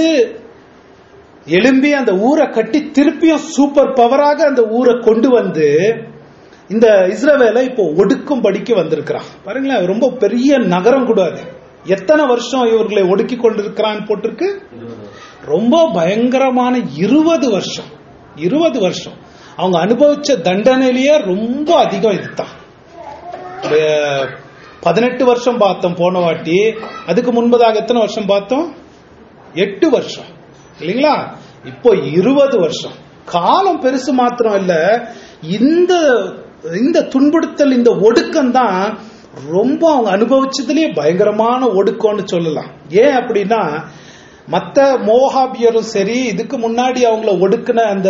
எழும்பி அந்த ஊரை கட்டி திருப்பியும் சூப்பர் பவராக அந்த ஊரை கொண்டு வந்து இந்த இஸ்ரவேலை இப்போ ஒடுக்கும்படிக்கு வந்திருக்கிறான் பாருங்களேன் ரொம்ப பெரிய நகரம் கூட அது எத்தனை வருஷம் இவர்களை ஒடுக்கி கொண்டிருக்கிறான்னு போட்டிருக்கு ரொம்ப பயங்கரமான இருபது வருஷம் இருபது வருஷம் அவங்க அனுபவிச்ச தண்டனையிலேயே ரொம்ப அதிகம் இதுதான் இந்த பதினெட்டு வருஷம் பார்த்தோம் போன வாட்டி அதுக்கு முன்பதாக எத்தனை வருஷம் பார்த்தோம் எட்டு வருஷம் இல்லைங்களா இப்போ இருபது வருஷம் காலம் பெருசு மாத்திரம் இல்ல இந்த இந்த துன்புறுத்தல் இந்த ஒடுக்கம் தான் ரொம்ப அவங்க அனுபவிச்சதுலயே பயங்கரமான ஒடுக்கம்னு சொல்லலாம் ஏன் அப்படின்னா மத்த மோகாபியரும் சரி இதுக்கு முன்னாடி அவங்கள ஒடுக்குன அந்த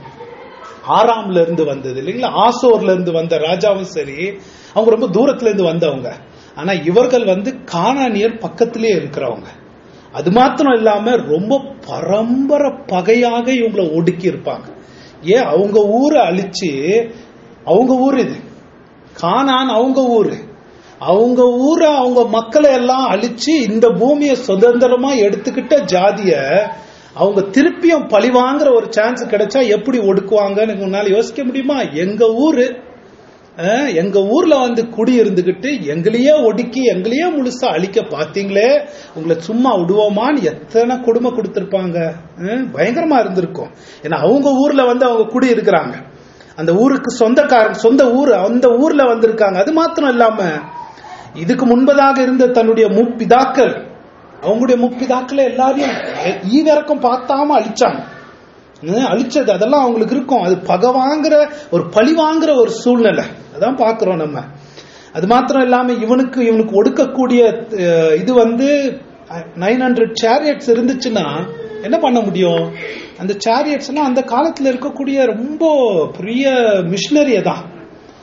ஆறாம்ல இருந்து வந்தது இல்லைங்களா ஆசோர்ல இருந்து வந்த ராஜாவும் சரி அவங்க ரொம்ப தூரத்துல இருந்து வந்தவங்க ஆனா இவர்கள் வந்து காணானியர் பக்கத்திலே இருக்கிறவங்க அது மாத்திரம் இல்லாம ரொம்ப பரம்பரை பகையாக இவங்களை ஒடுக்கி இருப்பாங்க ஏன் அவங்க ஊரை அழிச்சு அவங்க ஊர் இது கானான் அவங்க ஊரு அவங்க ஊரை அவங்க மக்களை எல்லாம் அழிச்சு இந்த பூமியை சுதந்திரமா எடுத்துக்கிட்ட ஜாதிய அவங்க திருப்பியும் பழி வாங்குற ஒரு சான்ஸ் கிடைச்சா எப்படி ஒடுக்குவாங்கன்னு முன்னால யோசிக்க முடியுமா எங்க ஊரு அஹ், எங்க ஊர்ல வந்து குடி இருந்துகிட்டு எங்களையே ஒடுக்கி எங்களையே முழுசா அழிக்க பாத்தீங்களே உங்களை சும்மா விடுவோமான்னு எத்தனை கொடுமை கொடுத்திருப்பாங்க அஹ், பயங்கரமா இருந்திருக்கும் ஏன்னா அவங்க ஊர்ல வந்து அவங்க குடி இருக்கிறாங்க அந்த ஊருக்கு சொந்தக்காரன் சொந்த ஊர் அந்த ஊர்ல வந்திருக்காங்க அது மாத்திரம் இல்லாம இதுக்கு முன்பதாக இருந்த தன்னுடைய முப்பிதாக்கள் அவங்களுடைய முப்பிதாக்களை எல்லாரையும் ஈவிறக்கம் பார்த்தாம அழிச்சாங்க ஹம், அழிச்சது அதெல்லாம் அவங்களுக்கு இருக்கும் அது பகை வாங்குற ஒரு பழி வாங்குற ஒரு சூழ்நிலை அதான் பாக்குறோம் நம்ம அது மாத்திரம் இல்லாம இவனுக்கு இவனுக்கு ஒடுக்கக்கூடிய அஹ், இது வந்து நைன் ஹண்ட்ரட் சேரியட்ஸ் இருந்துச்சுன்னா என்ன பண்ண முடியும் அந்த சேரியட்ஸ் எல்லாம் அந்த காலத்துல இருக்கக்கூடிய ரொம்ப பெரிய மிஷினரிய தான்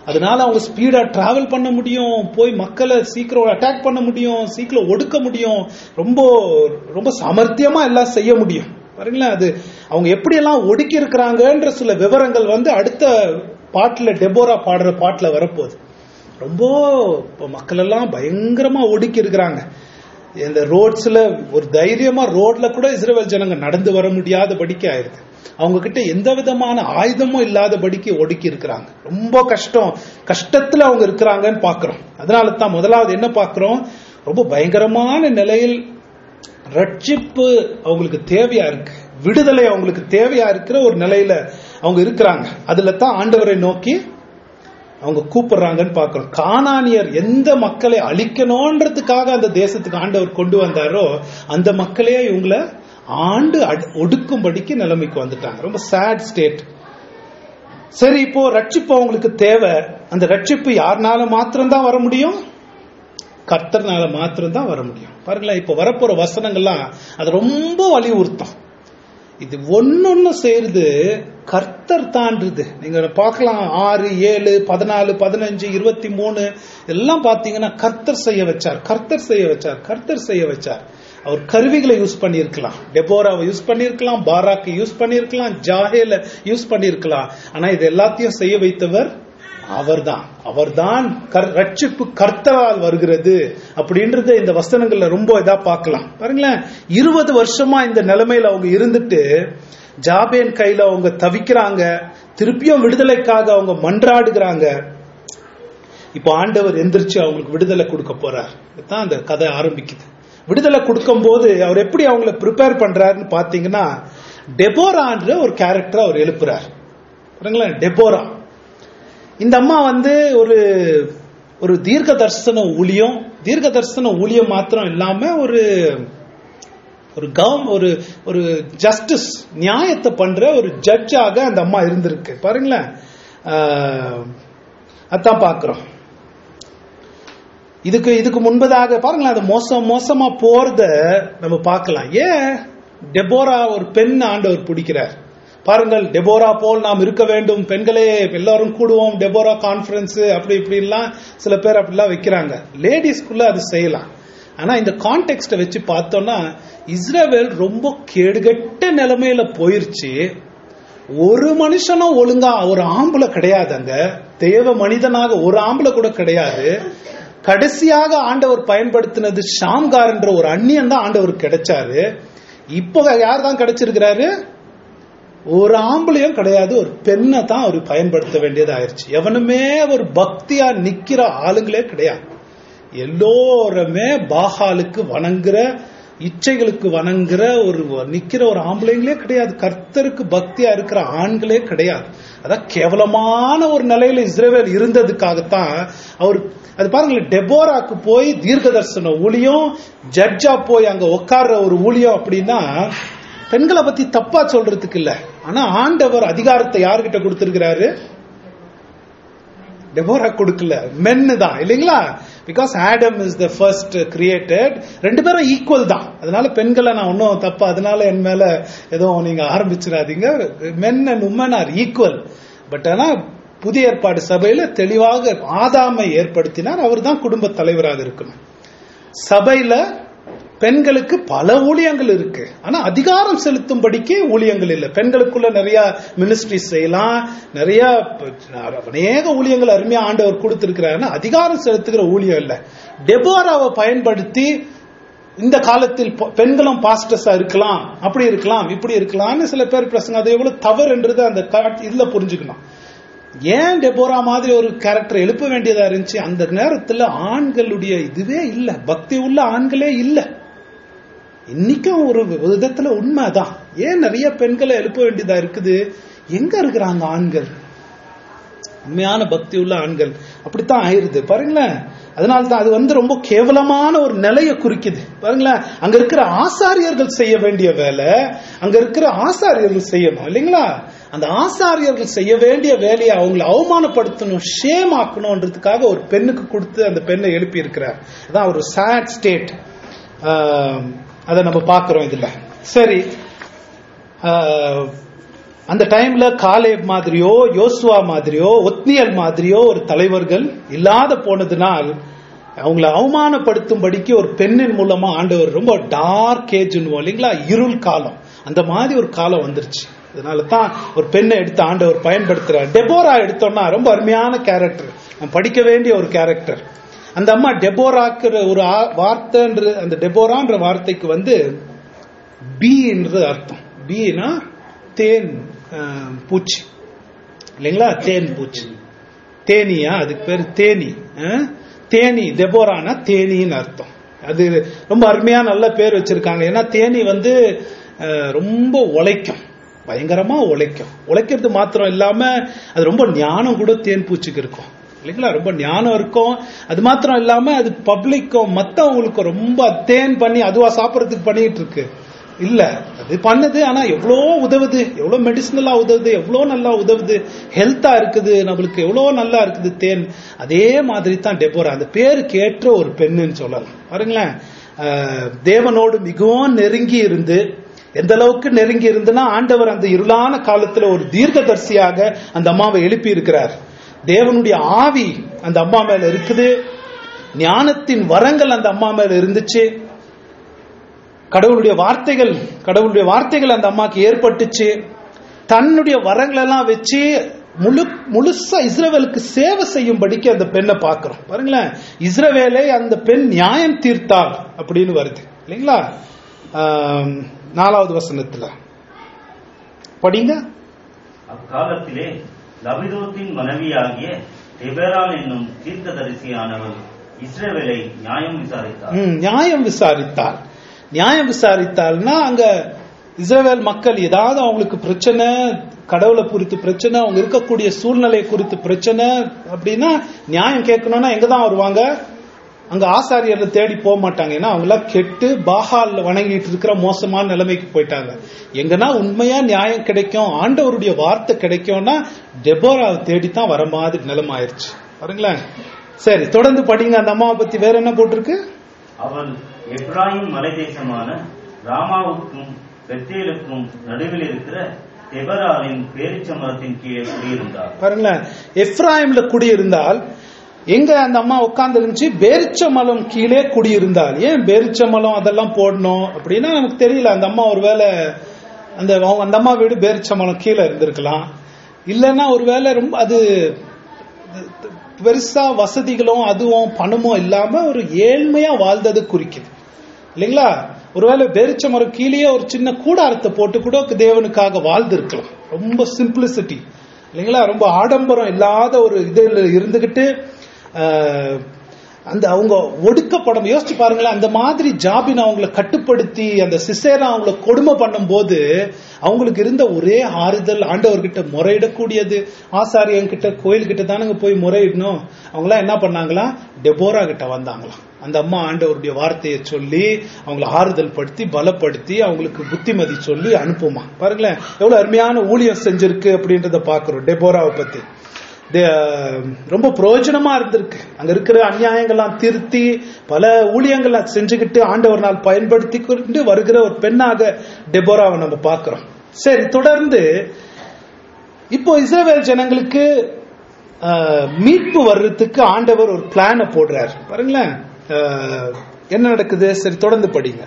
அதனால அவங்க ஸ்பீடா டிராவல் பண்ண முடியும் போய் மக்களை சீக்கிரம் அட்டாக் பண்ண முடியும் சீக்கிரம் ஒடுக்க முடியும் ரொம்ப ரொம்ப சாமர்த்தியமா எல்லாம் செய்ய முடியும் பாருங்களேன் அது அவங்க எப்படி எல்லாம் ஒடுக்கி இருக்கிறாங்கன்ற சில விவரங்கள் வந்து அடுத்த பாட்டுல டெபோரா பாடுற பாட்டுல வரப்போகுது ரொம்ப இப்ப மக்கள் எல்லாம் பயங்கரமா ஒடுக்கி இருக்கிறாங்க இந்த ரோட்ஸ்ல ஒரு தைரியமா ரோட்ல கூட இஸ்ரேல் ஜனங்க நடந்து வர முடியாதபடிக்கு ஆயிருது அவங்க கிட்ட எந்த விதமான ஆயுதமும் இல்லாதபடிக்கு ஒடுக்கி இருக்கிறாங்க ரொம்ப கஷ்டம் கஷ்டத்துல அவங்க இருக்கிறாங்கன்னு பாக்குறோம் அதனால தான் முதலாவது என்ன பாக்குறோம் ரொம்ப பயங்கரமான நிலையில் ரட்சிப்பு அவங்களுக்கு தேவையா இருக்கு விடுதலை அவங்களுக்கு தேவையா இருக்கிற ஒரு நிலையில அவங்க இருக்கிறாங்க அதுல தான் ஆண்டவரை நோக்கி அவங்க கூப்பிடுறாங்கன்னு பார்க்கிறோம் கானானியர் எந்த மக்களை அழிக்கணும்ன்றதுக்காக அந்த தேசத்துக்கு ஆண்டவர் கொண்டு வந்தாரோ அந்த மக்களே இவங்கள ஆண்டு அடு- ஒடுக்கும்படிக்கு நிலைமைக்கு வந்துட்டாங்க ரொம்ப சேட் ஸ்டேட் சரி இப்போ ரட்சிப்பு அவங்களுக்கு தேவை அந்த ரட்சிப்பு யாருனால மாத்திரம்தான் வர முடியும் கர்த்தர்னால மாத்திரம்தான் வர முடியும் பாருங்களேன் இப்போ வரப்போற வசனங்கள்லாம் அது ரொம்ப வலியுறுத்தம் இது ஒன்னொன்னு செய்யறது கர்த்தர் தாண்டுது நீங்க பார்க்கலாம் ஆறு ஏழு பதினாலு பதினஞ்சு இருபத்தி மூணு எல்லாம் பாத்தீங்கன்னா கர்த்தர் செய்ய வச்சார் கர்த்தர் செய்ய வச்சார் கர்த்தர் செய்ய வச்சார் அவர் கருவிகளை யூஸ் பண்ணியிருக்கலாம் டெபோராவை யூஸ் பண்ணியிருக்கலாம் பாராக்கு யூஸ் பண்ணியிருக்கலாம் ஜாஹேல யூஸ் பண்ணியிருக்கலாம் ஆனா இது எல்லாத்தையும் செய்ய வைத்தவர் அவர்தான் அவர்தான் கர்- ரட்சிப்பு கர்த்தரால் வருகிறது அப்படின்றத இந்த வசனங்கள்ல ரொம்ப இதா பார்க்கலாம் பாருங்களேன் இருபது வருஷமா இந்த நிலைமையில அவங்க இருந்துட்டு ஜாபேன் கையில அவங்க தவிக்கிறாங்க திருப்பியும் விடுதலைக்காக அவங்க மன்றாடுகிறாங்க இப்போ ஆண்டவர் எந்திரிச்சு அவங்களுக்கு விடுதலை கொடுக்க போறார் இதுதான் அந்த கதை ஆரம்பிக்குது விடுதலை கொடுக்கும் போது அவர் எப்படி அவங்கள ப்ரிப்பேர் பண்றாருன்னு பாத்தீங்கன்னா டெபோரான்ற ஒரு கேரக்டர் அவர் எழுப்புறார் பாருங்களேன் டெபோரா இந்த அம்மா வந்து ஒரு ஒரு தீர்க்க தரிசன ஊழியம் தீர்க்க தரிசன ஊழியம் மாத்திரம் இல்லாம ஒரு ஒரு கவர்ம் ஒரு ஒரு ஜஸ்டிஸ் நியாயத்தை பண்ற ஒரு ஜட்ஜாக அந்த அம்மா இருந்திருக்கு பாருங்களேன் ஆஹ், அதான் பார்க்கிறோம் இதுக்கு இதுக்கு முன்பதாக பாருங்களேன் அது மோசம் மோசமா போறத நம்ம பார்க்கலாம் ஏன் டெபோரா ஒரு பெண் ஆண்டவர் பிடிக்கிறார் பாருங்கள் டெபோரா போல் நாம் இருக்க வேண்டும் பெண்களே எல்லாரும் கூடுவோம் டெபோரா கான்ஃபரன்ஸ் அப்படி இப்படிலாம் சில பேர் அப்படிலாம் வைக்கிறாங்க லேடிஸ்க்குள்ள அது செய்யலாம் ஆனா இந்த கான்டெக்ட வச்சு பார்த்தோம்னா இஸ்ரேல் ரொம்ப கேடுகட்ட நிலைமையில போயிருச்சு ஒரு மனுஷனும் ஒழுங்கா ஒரு ஆம்பளை கிடையாது அங்க தேவ மனிதனாக ஒரு ஆம்பளை கூட கிடையாது கடைசியாக ஆண்டவர் பயன்படுத்தினது ஷாம்கார் என்ற ஒரு அந்நியன் தான் ஆண்டவர் கிடைச்சாரு இப்போ யார் தான் கிடைச்சிருக்கிறாரு ஒரு ஆம்பளையும் கிடையாது ஒரு பெண்ணை தான் அவர் பயன்படுத்த வேண்டியது ஆயிருச்சு எவனுமே ஒரு பக்தியா நிக்கிற ஆளுங்களே கிடையாது எல்லோருமே பாகாலுக்கு வணங்குற இச்சைகளுக்கு வணங்குற ஒரு நிக்கிற ஒரு ஆம்பளைங்களே கிடையாது கர்த்தருக்கு பக்தியா இருக்கிற ஆண்களே கிடையாது அதான் கேவலமான ஒரு நிலையில இஸ்ரேவேல் இருந்ததுக்காகத்தான் அவர் அது பாருங்களேன் டெபோராக்கு போய் தீர்க்க தரிசன ஊழியம் ஜட்ஜா போய் அங்க உட்கார்ற ஒரு ஊழியம் அப்படின்னா பெண்களை பத்தி தப்பா சொல்றதுக்கு இல்ல ஆனா ஆண்டவர் அதிகாரத்தை யார்கிட்ட கொடுத்திருக்கிறாரு டெபோரா கொடுக்கல மென்னு தான் இல்லைங்களா because Adam is the first created ரெண்டு பேரும் ஈக்குவல் தான் அதனால பெண்களை நான் ஒன்றும் தப்பா அதனால என் மேல எதுவும் நீங்க ஆரம்பிச்சிடாதீங்க men and woman are equal but ஆனா புதிய ஏற்பாடு சபையில தெளிவாக ஆதாமை ஏற்படுத்தினார் அவர் தான் குடும்ப தலைவராக இருக்கணும் சபையில பெண்களுக்கு பல ஊழியங்கள் இருக்கு ஆனா அதிகாரம் செலுத்தும்படிக்கு ஊழியங்கள் இல்லை பெண்களுக்குள்ள நிறைய மினிஸ்ட்ரி செய்யலாம் நிறைய அநேக ஊழியங்கள் அருமையா ஆண்டவர் கொடுத்திருக்கிறாருன்னா அதிகாரம் செலுத்துகிற ஊழியம் இல்லை டெபோராவை பயன்படுத்தி இந்த காலத்தில் பொ- பெண்களும் பாஸ்டர்ஸா இருக்கலாம் அப்படி இருக்கலாம் இப்படி இருக்கலாம்னு சில பேர் பிரசங்க அது எவ்வளவு தவறுன்றது அந்த காட்- இதுல புரிஞ்சுக்கணும் ஏன் டெபோரா மாதிரி ஒரு கேரக்டர் எழுப்ப வேண்டியதா இருந்துச்சு அந்த நேரத்துல ஆண்களுடைய இதுவே இல்ல பக்தி உள்ள ஆண்களே இல்ல இன்னைக்கும் ஒரு விதத்துல உண்மைதான் ஏன் நிறைய பெண்களை எழுப்ப வேண்டியதா இருக்குது எங்க இருக்கிறாங்க ஆண்கள் உண்மையான பக்தி உள்ள ஆண்கள் அப்படித்தான் ஆயிருது பாருங்களேன் அதனால தான் அது வந்து ரொம்ப கேவலமான ஒரு நிலையை குறிக்குது பாருங்களேன் அங்க இருக்கிற ஆசாரியர்கள் செய்ய வேண்டிய வேலை அங்க இருக்கிற ஆசாரியர்கள் செய்யணும் இல்லைங்களா அந்த ஆசாரியர்கள் செய்ய வேண்டிய வேலையை அவங்களை அவமானப்படுத்தணும் ஷேம் ஆக்கணும்ன்றதுக்காக ஒரு பெண்ணுக்கு கொடுத்து அந்த பெண்ணை எழுப்பி இருக்கிறார் அதான் ஒரு சேட் ஸ்டேட் அதை நம்ம பார்க்கிறோம் இதுல சரி ஆஹ், அந்த டைம்ல காலேப் மாதிரியோ யோசுவா மாதிரியோ ஒத்னியல் மாதிரியோ ஒரு தலைவர்கள் இல்லாத போனதுனால் அவங்கள அவமானப்படுத்தும்படிக்கு ஒரு பெண்ணின் மூலமா ஆண்டவர் ரொம்ப டார்க் ஏஜ் இல்லைங்களா இருள் காலம் அந்த மாதிரி ஒரு காலம் வந்துருச்சு அதனால தான் ஒரு பெண்ணை எடுத்து ஆண்டவர் பயன்படுத்துறார் டெபோரா எடுத்தோம்னா ரொம்ப அருமையான கேரக்டர் நம்ம படிக்க வேண்டிய ஒரு கேரக்டர் அந்த அம்மா டெபோராக்குற ஒரு ஆ- வார்த்தைன்ற அந்த டெபோரான்ற வார்த்தைக்கு வந்து பீன்றது அர்த்தம் பீனா தேன் அஹ், பூச்சி இல்லைங்களா தேன் பூச்சி தேனியா அதுக்கு பேர் தேனி அஹ்? தேனி தெபோரானா தேனின்னு அர்த்தம் அது ரொம்ப அருமையா நல்ல பேர் வச்சிருக்காங்க ஏன்னா தேனி வந்து அஹ், ரொம்ப உழைக்கும் பயங்கரமா உழைக்கும் உழைக்கிறது மாத்திரம் இல்லாம அது ரொம்ப ஞானம் கூட தேன் பூச்சிக்கு இருக்கும் இல்லைங்களா ரொம்ப ஞானம் இருக்கும் அது மாத்திரம் இல்லாம அது பப்ளிக்கும் மத்தவங்களுக்கும் ரொம்ப தேன் பண்ணி அதுவா சாப்பிடறதுக்கு பண்ணிட்டு இருக்கு இல்ல அது பண்ணுது ஆனா எவ்வளோ உதவுது எவ்வளோ மெடிசினலா உதவுது எவ்வளோ நல்லா உதவுது ஹெல்த்தா இருக்குது நம்மளுக்கு எவ்வளோ நல்லா இருக்குது தேன் அதே மாதிரி தான் டெபோரா அந்த பேருக்கு ஏற்ற ஒரு பெண்ணுன்னு சொல்லலாம் பாருங்களேன் அஹ், தேவனோடு மிகவும் நெருங்கி இருந்து எந்த அளவுக்கு நெருங்கி இருந்துன்னா ஆண்டவர் அந்த இருளான காலத்துல ஒரு தீர்க்கதரிசியாக அந்த அம்மாவை எழுப்பி இருக்கிறார் தேவனுடைய ஆவி அந்த அம்மா மேல இருக்குது ஞானத்தின் வரங்கள் அந்த அம்மா மேல இருந்துச்சு கடவுளுடைய வார்த்தைகள் கடவுளுடைய வார்த்தைகள் அந்த அம்மாக்கு ஏற்பட்டுச்சு தன்னுடைய வரங்கள் எல்லாம் வச்சு முழு முழுசா இஸ்ரவேலுக்கு சேவை செய்யும்படிக்கு அந்த பெண்ணை பார்க்கிறோம் பாருங்களேன் இஸ்ரவேலை அந்த பெண் நியாயம் தீர்த்தாள் அப்படின்னு வருது இல்லைங்களா ஆம், நாலாவது வசனத்துல படிங்க அக்காலத்திலே லபிதோத்தின் மனைவியாகிய தெபேரால் என்னும் தீர்க்கதரிசியானவள் இஸ்ரவேலை நியாயம் விசாரித்தார் ம், நியாயம் விசாரித்தார் நியாயம் விசாரித்தால்னா அங்க இஸ்ரவேல் மக்கள் ஏதாவது அவங்களுக்கு பிரச்சனை கடவுளை குறித்து பிரச்சனை அவங்க இருக்கக்கூடிய சூழ்நிலை குறித்து பிரச்சனை அப்படின்னா நியாயம் கேட்கணும்னா எங்க தான் வருவாங்க அங்க ஆசாரியர்ல தேடி போக மாட்டாங்க ஏன்னா அவங்க எல்லாம் கெட்டு பாகால் வணங்கிட்டு இருக்கிற மோசமான நிலைமைக்கு போயிட்டாங்க எங்கன்னா உண்மையா நியாயம் கிடைக்கும் ஆண்டவருடைய வார்த்தை கிடைக்கும்னா டெபோராவை தேடி தான் வர மாதிரி நிலைமை ஆயிருச்சு பாருங்களேன் சரி தொடர்ந்து படிங்க அந்த அம்மாவை பத்தி வேற என்ன போட்டிருக்கு அவள் எப்ராயிம் மலை தேசமான ராமாவுக்கும் பெத்தேலுக்கும் நடுவில் இருக்கிற தெபராலின் பேரிச்ச மரத்தின் கீழே குடியிருந்தார் பாருங்களேன் எப்ராயிம்ல குடியிருந்தால் எங்க அந்த அம்மா உட்கார்ந்து இருந்துச்சு பேரிச்சமலம் கீழே குடியிருந்தால் ஏன் பேரிச்சமலம் அதெல்லாம் போடணும் அப்படின்னா நமக்கு தெரியல அந்த அம்மா ஒருவேளை அந்த அவங்க- அந்த அம்மா வீடு பேரிச்சமலம் கீழே இருந்திருக்கலாம் இல்லைன்னா ஒருவேளை ரொம்ப அது பெருசா வசதிகளும் அதுவும் பணமும் இல்லாம ஒரு ஏழ்மையா வாழ்ந்தது குறிக்குது இல்லைங்களா ஒருவேளை பேரிச்ச மரம் கீழேயே ஒரு சின்ன கூடாரத்தை போட்டு கூட தேவனுக்காக வாழ்ந்து இருக்கலாம் ரொம்ப சிம்பிளிசிட்டி இல்லைங்களா ரொம்ப ஆடம்பரம் இல்லாத ஒரு இதில் இருந்துகிட்டு ஆஹ், அந்த அவங்க ஒடுக்கப்படும் யோசிச்சு பாருங்களேன் அந்த மாதிரி ஜாபின் அவங்கள கட்டுப்படுத்தி அந்த சிசேரா அவங்கள கொடுமை பண்ணும்போது அவங்களுக்கு இருந்த ஒரே ஆறுதல் ஆண்டவர்கிட்ட முறையிடக்கூடியது ஆசாரியன் கிட்ட கோயில் கிட்ட தானுங்க போய் முறையிடணும் அவங்களாம் என்ன பண்ணாங்களா டெபோரா கிட்ட வந்தாங்களாம் அந்த அம்மா ஆண்டவருடைய வார்த்தையை சொல்லி அவங்கள ஆறுதல் படுத்தி பலப்படுத்தி அவங்களுக்கு புத்திமதி சொல்லி அனுப்புமா பாருங்களேன் எவ்வளவு அருமையான ஊழியம் செஞ்சிருக்கு அப்படின்றத பாக்குறோம் டெபோராவை பத்தி தே- ரொம்ப பிரயோஜனமா இருந்திருக்கு அங்க இருக்கிற அநியாயங்கள்லாம் திருத்தி பல ஊழியங்களை செஞ்சுக்கிட்டு ஆண்டவர் நாள் பயன்படுத்தி கொண்டு வருகிற ஒரு பெண்ணாக டெபோராவை நம்ம பார்க்கிறோம் சரி தொடர்ந்து இப்போ இஸ்ரவேல் ஜனங்களுக்கு ஆஹ், மீட்பு வர்றதுக்கு ஆண்டவர் ஒரு பிளானை போடுறார் பாருங்களேன் ஆஹ், என்ன நடக்குது சரி தொடர்ந்து படிங்க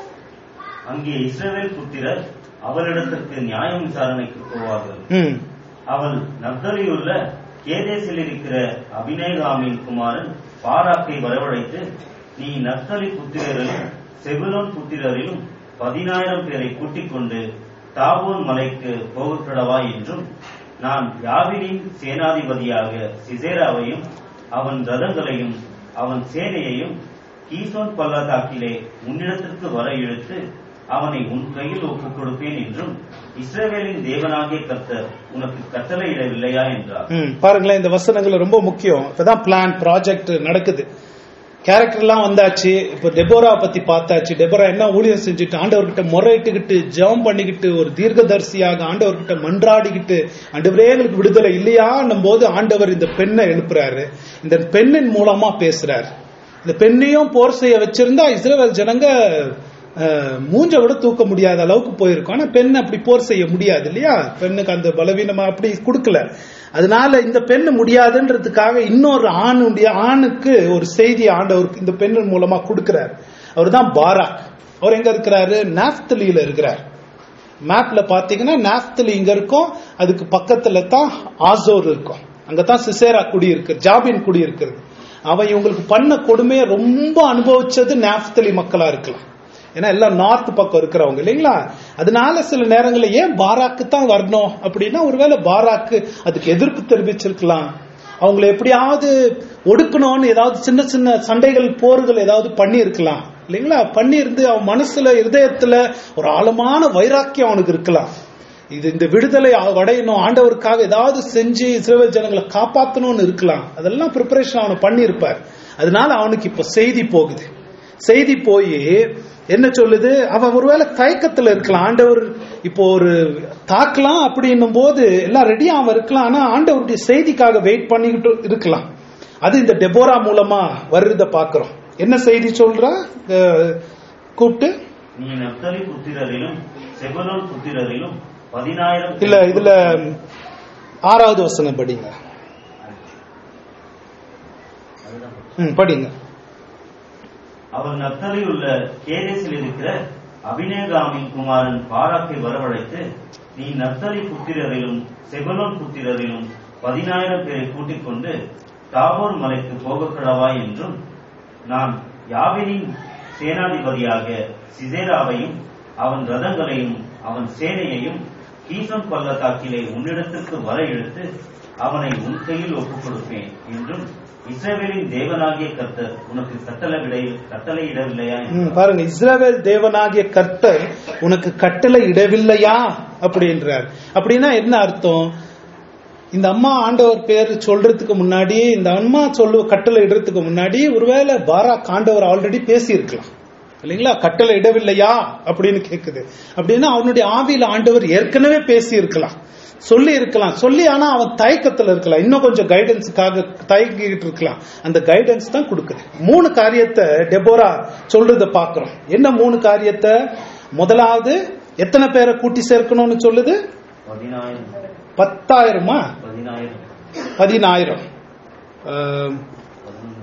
அங்கே இஸ்ரவேல் புத்திரர் அவளிடத்திற்கு நியாயம் விசாரணைக்கு போவார்கள் ம் அவள் நப்தலியுள்ள கேதேசில் இருக்கிற அபிநேகாமின் குமாரன் பாராக்கை வரவழைத்து நீ நப்தலி புத்திரரிலும் செபுலோன் புத்திரரிலும் பதினாயிரம் பேரை கூட்டிக் கொண்டு தாபோன் மலைக்கு போகக்கடவா என்றும் நான் யாவினின் சேனாதிபதியாக சிசேராவையும் அவன் ரதங்களையும் அவன் சேனையையும் கீசோன் பள்ளத்தாக்கிலே உன்னிடத்திற்கு வர இழுத்து அவனை உன் கையில் ஒப்புக் கொடுப்பேன் என்றும் இஸ்ரவேலின் தேவனாகிய கர்த்தர் உனக்கு கட்டளையிடவில்லையா என்றார் ம், பாருங்களேன் இந்த வசனங்கள் ரொம்ப முக்கியம் இப்பதான் பிளான் ப்ராஜெக்ட் நடக்குது கேரக்டர்லாம் வந்தாச்சு இப்போ டெபோரா பத்தி பார்த்தாச்சு டெபோரா என்ன ஊழியம் செஞ்சுட்டு ஆண்டவர்கிட்ட முறையிட்டுக்கிட்டு ஜெபம் பண்ணிக்கிட்டு ஒரு தீர்க்கதரிசியாக ஆண்டவர்கிட்ட மன்றாடிக்கிட்டு ஆண்டவரே எங்களுக்கு விடுதலை இல்லையான்னும் போது ஆண்டவர் இந்த பெண்ணை எழுப்புறாரு இந்த பெண்ணின் மூலமா பேசுறாரு இந்த பெண்ணையும் போர் செய்ய வச்சிருந்தா இஸ்ரவேல் ஜனங்க அஹ், மூஞ்ச கூட தூக்க முடியாத அளவுக்கு போயிருக்கும் ஆனா பெண் அப்படி போர் செய்ய முடியாது இல்லையா பெண்ணுக்கு அந்த பலவீனமா அப்படி கொடுக்கல அதனால இந்த பெண்ணு முடியாதுன்றதுக்காக இன்னொரு ஆணுடைய ஆணுக்கு ஒரு செய்தி ஆண்டவர் இந்த பெண்ணின் மூலமா கொடுக்கிறார் அவர் தான் பாராக் அவர் எங்க இருக்கிறாரு நாப்தலியில இருக்கிறார் மேப்ல பாத்தீங்கன்னா நாப்தலி இங்க இருக்கும் அதுக்கு பக்கத்துல தான் ஆசோர் இருக்கும் அங்கதான் சிசேரா குடி இருக்கு ஜாபின் குடி இருக்கிறது அவன் இவங்களுக்கு பண்ண கொடுமையை ரொம்ப அனுபவிச்சது நாப்தலி மக்களா இருக்கலாம் ஏன்னா எல்லாம் நார்த் பக்கம் இருக்கிறவங்க இல்லைங்களா அதனால சில நேரங்களில் ஏன் பாராக்கு தான் வரணும் அப்படின்னா ஒருவேளை பாராக்கு அதுக்கு எதிர்ப்பு தெரிவிச்சிருக்கலாம் அவங்களை எப்படியாவது ஒடுக்கணும்னு ஏதாவது சின்ன சின்ன சண்டைகள் போர்கள் ஏதாவது பண்ணி இருக்கலாம் இல்லைங்களா பண்ணி இருந்து அவன் மனசுல இருதயத்துல ஒரு ஆழமான வைராக்கியம் அவனுக்கு இருக்கலாம் இது இந்த விடுதலை அடையணும் ஆண்டவருக்காக ஏதாவது செஞ்சு இஸ்ரேல் ஜனங்களை காப்பாற்றணும்னு இருக்கலாம் அதெல்லாம் ப்ரிப்பரேஷன் அவனை பண்ணியிருப்பார் அதனால அவனுக்கு இப்ப செய்தி போகுது செய்தி போய் என்ன சொல்லுது அவன் ஒருவேளை தயக்கத்துல இருக்கலாம் ஆண்டவர் இப்போ ஒரு தாக்கலாம் அப்படின்னும் போது எல்லாம் ரெடியா அவன் இருக்கலாம் ஆனா ஆண்டவருடைய செய்திக்காக வெயிட் பண்ணிக்கிட்டு இருக்கலாம் அது இந்த டெபோரா மூலமா வருறத பாக்குறோம் என்ன செய்தி சொல்றா அஹ், கூப்பிட்டு நீ நப்தலி புத்திரரிலும் செபலோன் புத்திரரிலும் பதினாயிரம் இல்ல இதுல ஆறாவது வசனம் படிங்க ம், படிங்க அவர் நப்தலில் உள்ள கேதேசில் இருக்கிற அபிநேகாமின் குமாரன் பாராக்கை வரவழைத்து நீ நப்தலி புத்திரரிலும் செபலோன் புத்திரரிலும் பதினாயிரம் பேரை கூட்டிக் கொண்டு தாபோர் மலைக்கு போகக்கூடவா என்றும் நான் யாவினின் சேனாதிபதியாக சிசேராவையும் அவன் ரதங்களையும் அவன் சேனையையும் கீசம் பள்ளத்தாக்கிலே உன்னிடத்திற்கு வர இழுத்து அவனை உன் கையில் ஒப்புக் கொடுப்பேன் என்றும் இஸ்ரவேலின் தேவனாகிய கர்த்தர் உனக்கு கட்டளையிட கட்டளையிடவில்லையா ம், என்றார். பாருங்க இஸ்ரவேல் தேவனாகிய கர்த்தர் உனக்கு கட்டளை இடவில்லையா அப்படின்றார் அப்படின்னா என்ன அர்த்தம் இந்த அம்மா ஆண்டவர் பேர் சொல்றதுக்கு முன்னாடி இந்த அம்மா சொல்லு கட்டளை இடுறதுக்கு முன்னாடி ஒருவேளை பாராக் ஆண்டவர் ஆல்ரெடி பேசி இருக்கலாம் இல்லைங்களா கட்டளை இடவில்லையா அப்படின்னு கேக்குது அப்படின்னா அவனுடைய ஆவியில ஆண்டவர் ஏற்கனவே பேசி இருக்கலாம் சொல்லி இருக்கலாம் சொல்லி ஆனா அவன் தயக்கத்துல இருக்கலாம் இன்னும் கொஞ்சம் கைடன்ஸுக்காக தயங்கிட்டு இருக்கலாம் அந்த கைடன்ஸ் தான் கொடுக்குது மூணு காரியத்தை டெபோரா சொல்றத பாக்குறோம் என்ன மூணு காரியத்தை முதலாவது எத்தனை பேரை கூட்டி சேர்க்கணும்னு சொல்லுது பதினாயிரம் பத்தாயிரமா பதினாயிரம் பதினாயிரம் ஆம், பதினொன்று.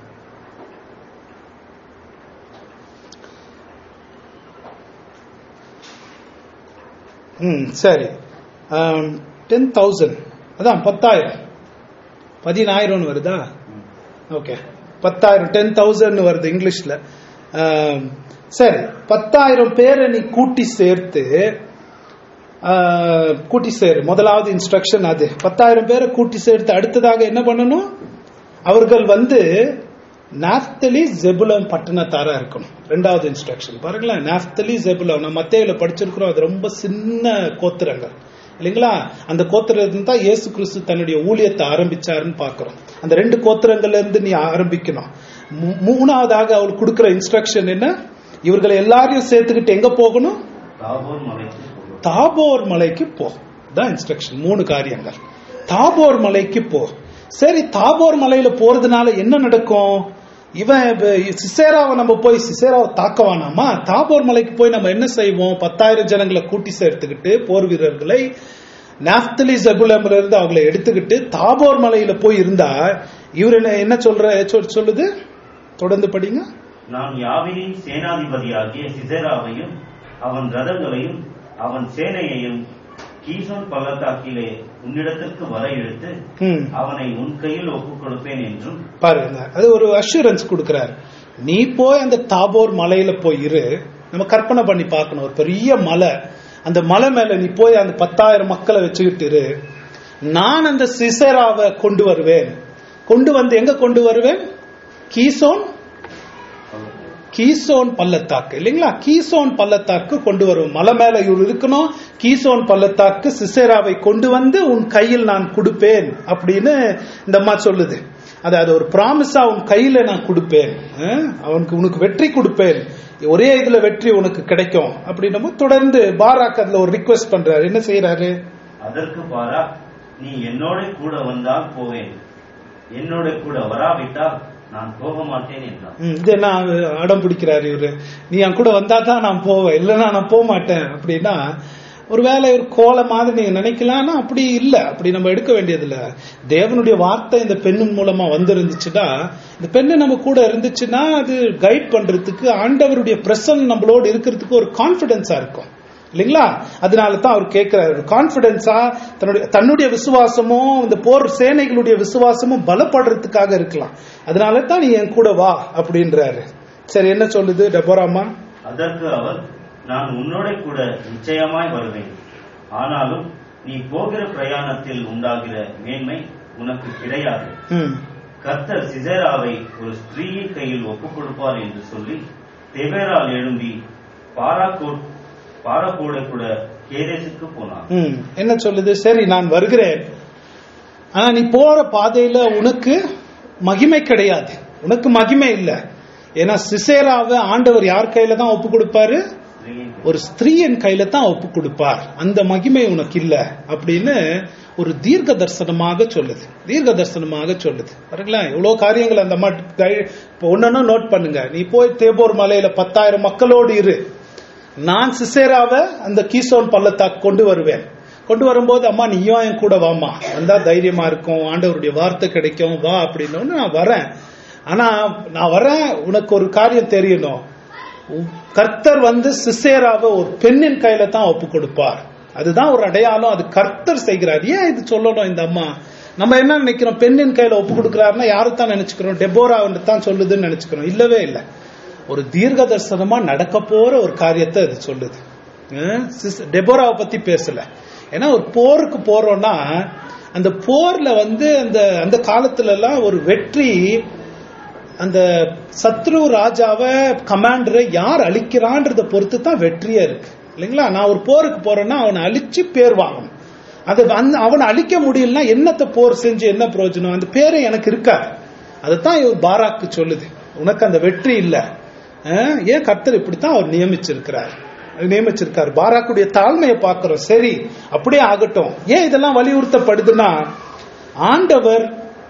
ம் சரி டென் தௌசண்ட் அதான் பத்தாயிரம் பதினாயிரம்னு வருதா ம். ஓகே பத்தாயிரம் டென் தௌசண்ட் வருது இங்கிலீஷ்ல ஆம், சரி பத்தாயிரம் பேரை நீ கூட்டி சேர்த்து ஆ, கூட்டி சேரு முதலாவது இன்ஸ்ட்ரக்ஷன் அது பத்தாயிரம் பேரை கூட்டி சேர்த்து அடுத்ததாக என்ன பண்ணணும் அவர்கள் வந்து நாப்தலி ஜெபுலம் பட்டணத்தாரா இருக்கணும் ரெண்டாவது இன்ஸ்ட்ரக்ஷன் பாருங்களேன் நாப்தலி ஜெபுலம் நம்ம மத்தேயில படிச்சிருக்கிறோம் அது ரொம்ப சின்ன கோத்திரங்கள் இல்லைங்களா அந்த கோத்திரத்துல தான் இயேசு கிறிஸ்து தன்னுடைய ஊழியத்தை ஆரம்பிச்சாருன்னு பாக்குறோம் அந்த ரெண்டு கோத்திரங்கள்ல இருந்து நீ ஆரம்பிக்கணும் மூ- மூணாவதாக அவர் கொடுக்கிற இன்ஸ்ட்ரக்ஷன் என்ன இவர்களை எல்லாரையும் சேர்த்துக்கிட்டு எங்க போகணும் தாபோர் மலைக்கு போகும் தாபோர் மலைக்கு போ தான் இன்ஸ்ட்ரக்ஷன் மூணு காரியங்கள் தாபோர் மலைக்கு போ சரி தாபோர் மலையில போறதுனால என்ன நடக்கும் இவன் இப்ப சிசேராவை நம்ம போய் சிசேராவை தாக்க வேணாமா தாபோர் மலைக்கு போய் நம்ம என்ன செய்வோம் பத்தாயிரம் ஜனங்களை கூட்டி சேர்த்துக்கிட்டு போர் வீரர்களை நாப்தலி ஜபுலம்ல இருந்து அவங்களை எடுத்துக்கிட்டு தாபோர் மலையில போய் இருந்தா இவர் என்ன என்ன சொல்ற சொல்- சொல்லுது தொடர்ந்து படிங்க நான் யாவினின் சேனாதிபதியாகிய சிசேராவையும் அவன் ரதங்களையும் அவன் சேனையையும் கீசோன் பள்ளத்தாக்கிலே உன்னிடத்திற்கு வர இழுத்து ம் அவனை உன் கையில் ஒப்புக் கொடுப்பேன் என்றும் பாருங்க அது ஒரு அஷூரன்ஸ் கொடுக்கிறார் நீ போய் அந்த தாபோர் மலையில போய் இரு நம்ம கற்பனை பண்ணி பார்க்கணும் ஒரு பெரிய மலை அந்த மலை மேல நீ போய் அந்த பத்தாயிரம் மக்களை வச்சுக்கிட்டு இரு நான் அந்த சிசராவை கொண்டு வருவேன் கொண்டு வந்து எங்க கொண்டு வருவேன் கீசோன் கீசோன் பள்ளத்தாக்கு இல்லைங்களா கீசோன் பள்ளத்தாக்கு கொண்டு வரும் மலை மேல இவர் இருக்கணும் கீசோன் பள்ளத்தாக்கு சிசேராவை கொண்டு வந்து உன் கையில் நான் கொடுப்பேன் அப்படின்னு இந்த அம்மா சொல்லுது அது அது ஒரு ப்ராமிஸா உன் கையில நான் கொடுப்பேன் அஹ், அவனுக்கு உனக்கு வெற்றி கொடுப்பேன் ஒரே இதுல வெற்றி உனக்கு கிடைக்கும் அப்படின்னும் போது தொடர்ந்து பாராக் அதுல ஒரு ரிக்வெஸ்ட் பண்றாரு என்ன செய்யறாரு அதற்கு பாரா நீ என்னோட கூட வந்தால் போவேன் என்னோட கூட வராவிட்டால் நான் போக மாட்டேன் என்றான் ம், இது என்ன அவரு அடம் பிடிக்கிறாரு இவரு நீ என் கூட வந்தா தான் நான் போவேன் இல்லைன்னா நான் போக மாட்டேன் அப்படின்னா ஒருவேளை ஒரு கோலை மாதிரி நீங்க நினைக்கலாம்னா அப்படி இல்ல அப்படி நம்ம எடுக்க வேண்டியது இல்ல தேவனுடைய வார்த்தை இந்த பெண்ணின் மூலமா வந்திருந்துச்சுன்னா இந்த பெண்ணு நம்ம கூட இருந்துச்சுன்னா அது கைட் பண்றதுக்கு ஆண்டவருடைய பிரசன் நம்மளோடு இருக்கிறதுக்கு ஒரு கான்பிடன்ஸா இருக்கும் இல்லைங்களா அதனால தான் அவர் கேட்கிறாரு கான்பிடன்ஸா தன்னுடைய தன்னுடைய விசுவாசமும் இந்த போர் சேனைகளுடைய விசுவாசமும் பலப்படுறதுக்காக இருக்கலாம் அதனால தான் நீ என் கூட வா அப்படின்றாரு சரி என்ன சொல்லுது டெபோராமா அதற்கு அவர் நான் உன்னோட கூட நிச்சயமாய் வருவேன் ஆனாலும் நீ போகிற பிரயாணத்தில் உண்டாகிற மேன்மை உனக்கு கிடையாது ம் கர்த்தர் சிசேராவை ஒரு ஸ்திரீயின் கையில் ஒப்புக் கொடுப்பார் என்று சொல்லி தெபேரால் எழும்பி பாராக்கோட் பாராக்கோட கூட கேதேசுக்கு போனார் ம் என்ன சொல்லுது சரி நான் வருகிறேன் ஆனா நீ போற பாதையில உனக்கு மகிமை கிடையாது உனக்கு மகிமை இல்ல ஏன்னா சிசேராவை ஆண்டவர் யார் கையில தான் ஒப்பு கொடுப்பாரு ஸ்திரீயின் ஒரு ஸ்திரீயின் கையில தான் ஒப்பு கொடுப்பார் அந்த மகிமை உனக்கு இல்ல அப்படின்னு ஒரு தீர்க்க தரிசனமாக சொல்லுது தீர்க்க தரிசனமாக சொல்லுது பாருங்களேன் எவ்வளவு காரியங்கள் அந்த அம்மா கை- இப்ப ஒன்னொன்னு நோட் பண்ணுங்க நீ போய் தேபோர் மலையில பத்தாயிரம் மக்களோடு இரு நான் சிசேராவை அந்த கீசோன் பள்ளத்தாக்கு கொண்டு வருவேன் கொண்டு வரும்போது அம்மா நீயும் என் கூட வாமா வந்தா தைரியமா இருக்கும் ஆண்டவருடைய வார்த்தை கிடைக்கும் வா அப்படின்னு நான் வரேன் ஆனா நான் வரேன் உனக்கு ஒரு காரியம் தெரியணும் உ- கர்த்தர் வந்து சிசேராவை ஒரு பெண்ணின் கையில தான் ஒப்பு கொடுப்பார் அதுதான் ஒரு அடையாளம் அது கர்த்தர் செய்கிறார் ஏன் இது சொல்லணும் இந்த அம்மா நம்ம என்ன நினைக்கிறோம் பெண்ணின் கையில ஒப்பு கொடுக்கிறாருன்னா யாரை தான் நினைச்சுக்கிறோம் டெபோரா தான் சொல்லுதுன்னு நினைச்சுக்கிறோம் இல்லவே இல்லை ஒரு தீர்க்க தரிசனமா நடக்க போற ஒரு காரியத்தை அது சொல்லுது அஹ் சிஸ்- டெபோராவை பத்தி பேசல ஏன்னா ஒரு போருக்கு போறோம்னா அந்த போர்ல வந்து அந்த அந்த காலத்துல எல்லாம் ஒரு வெற்றி அந்த சத்ரு ராஜாவை கமாண்டரை யார் அழிக்கிறான்றத பொறுத்து தான் வெற்றியே இருக்கு இல்லைங்களா நான் ஒரு போருக்கு போறேன்னா அவனை அழிச்சு பேர் வாங்கணும் அது அந்த அவனை அழிக்க முடியலன்னா என்னத்தை போர் செஞ்சு என்ன பிரயோஜனம் அந்த பேரே எனக்கு இருக்காது அதைத்தான் இவர் பாராக்கு சொல்லுது உனக்கு அந்த வெற்றி இல்ல அஹ், ஏன் கர்த்தர் இப்படித்தான் அவர் நியமிச்சிருக்கிறார் நியமிச்சிருக்கார் பாராக்குடைய தாழ்மையை பார்க்கிறோம் சரி அப்படியே ஆகட்டும் ஏன் இதெல்லாம் வலியுறுத்தப்படுதுன்னா ஆண்டவர்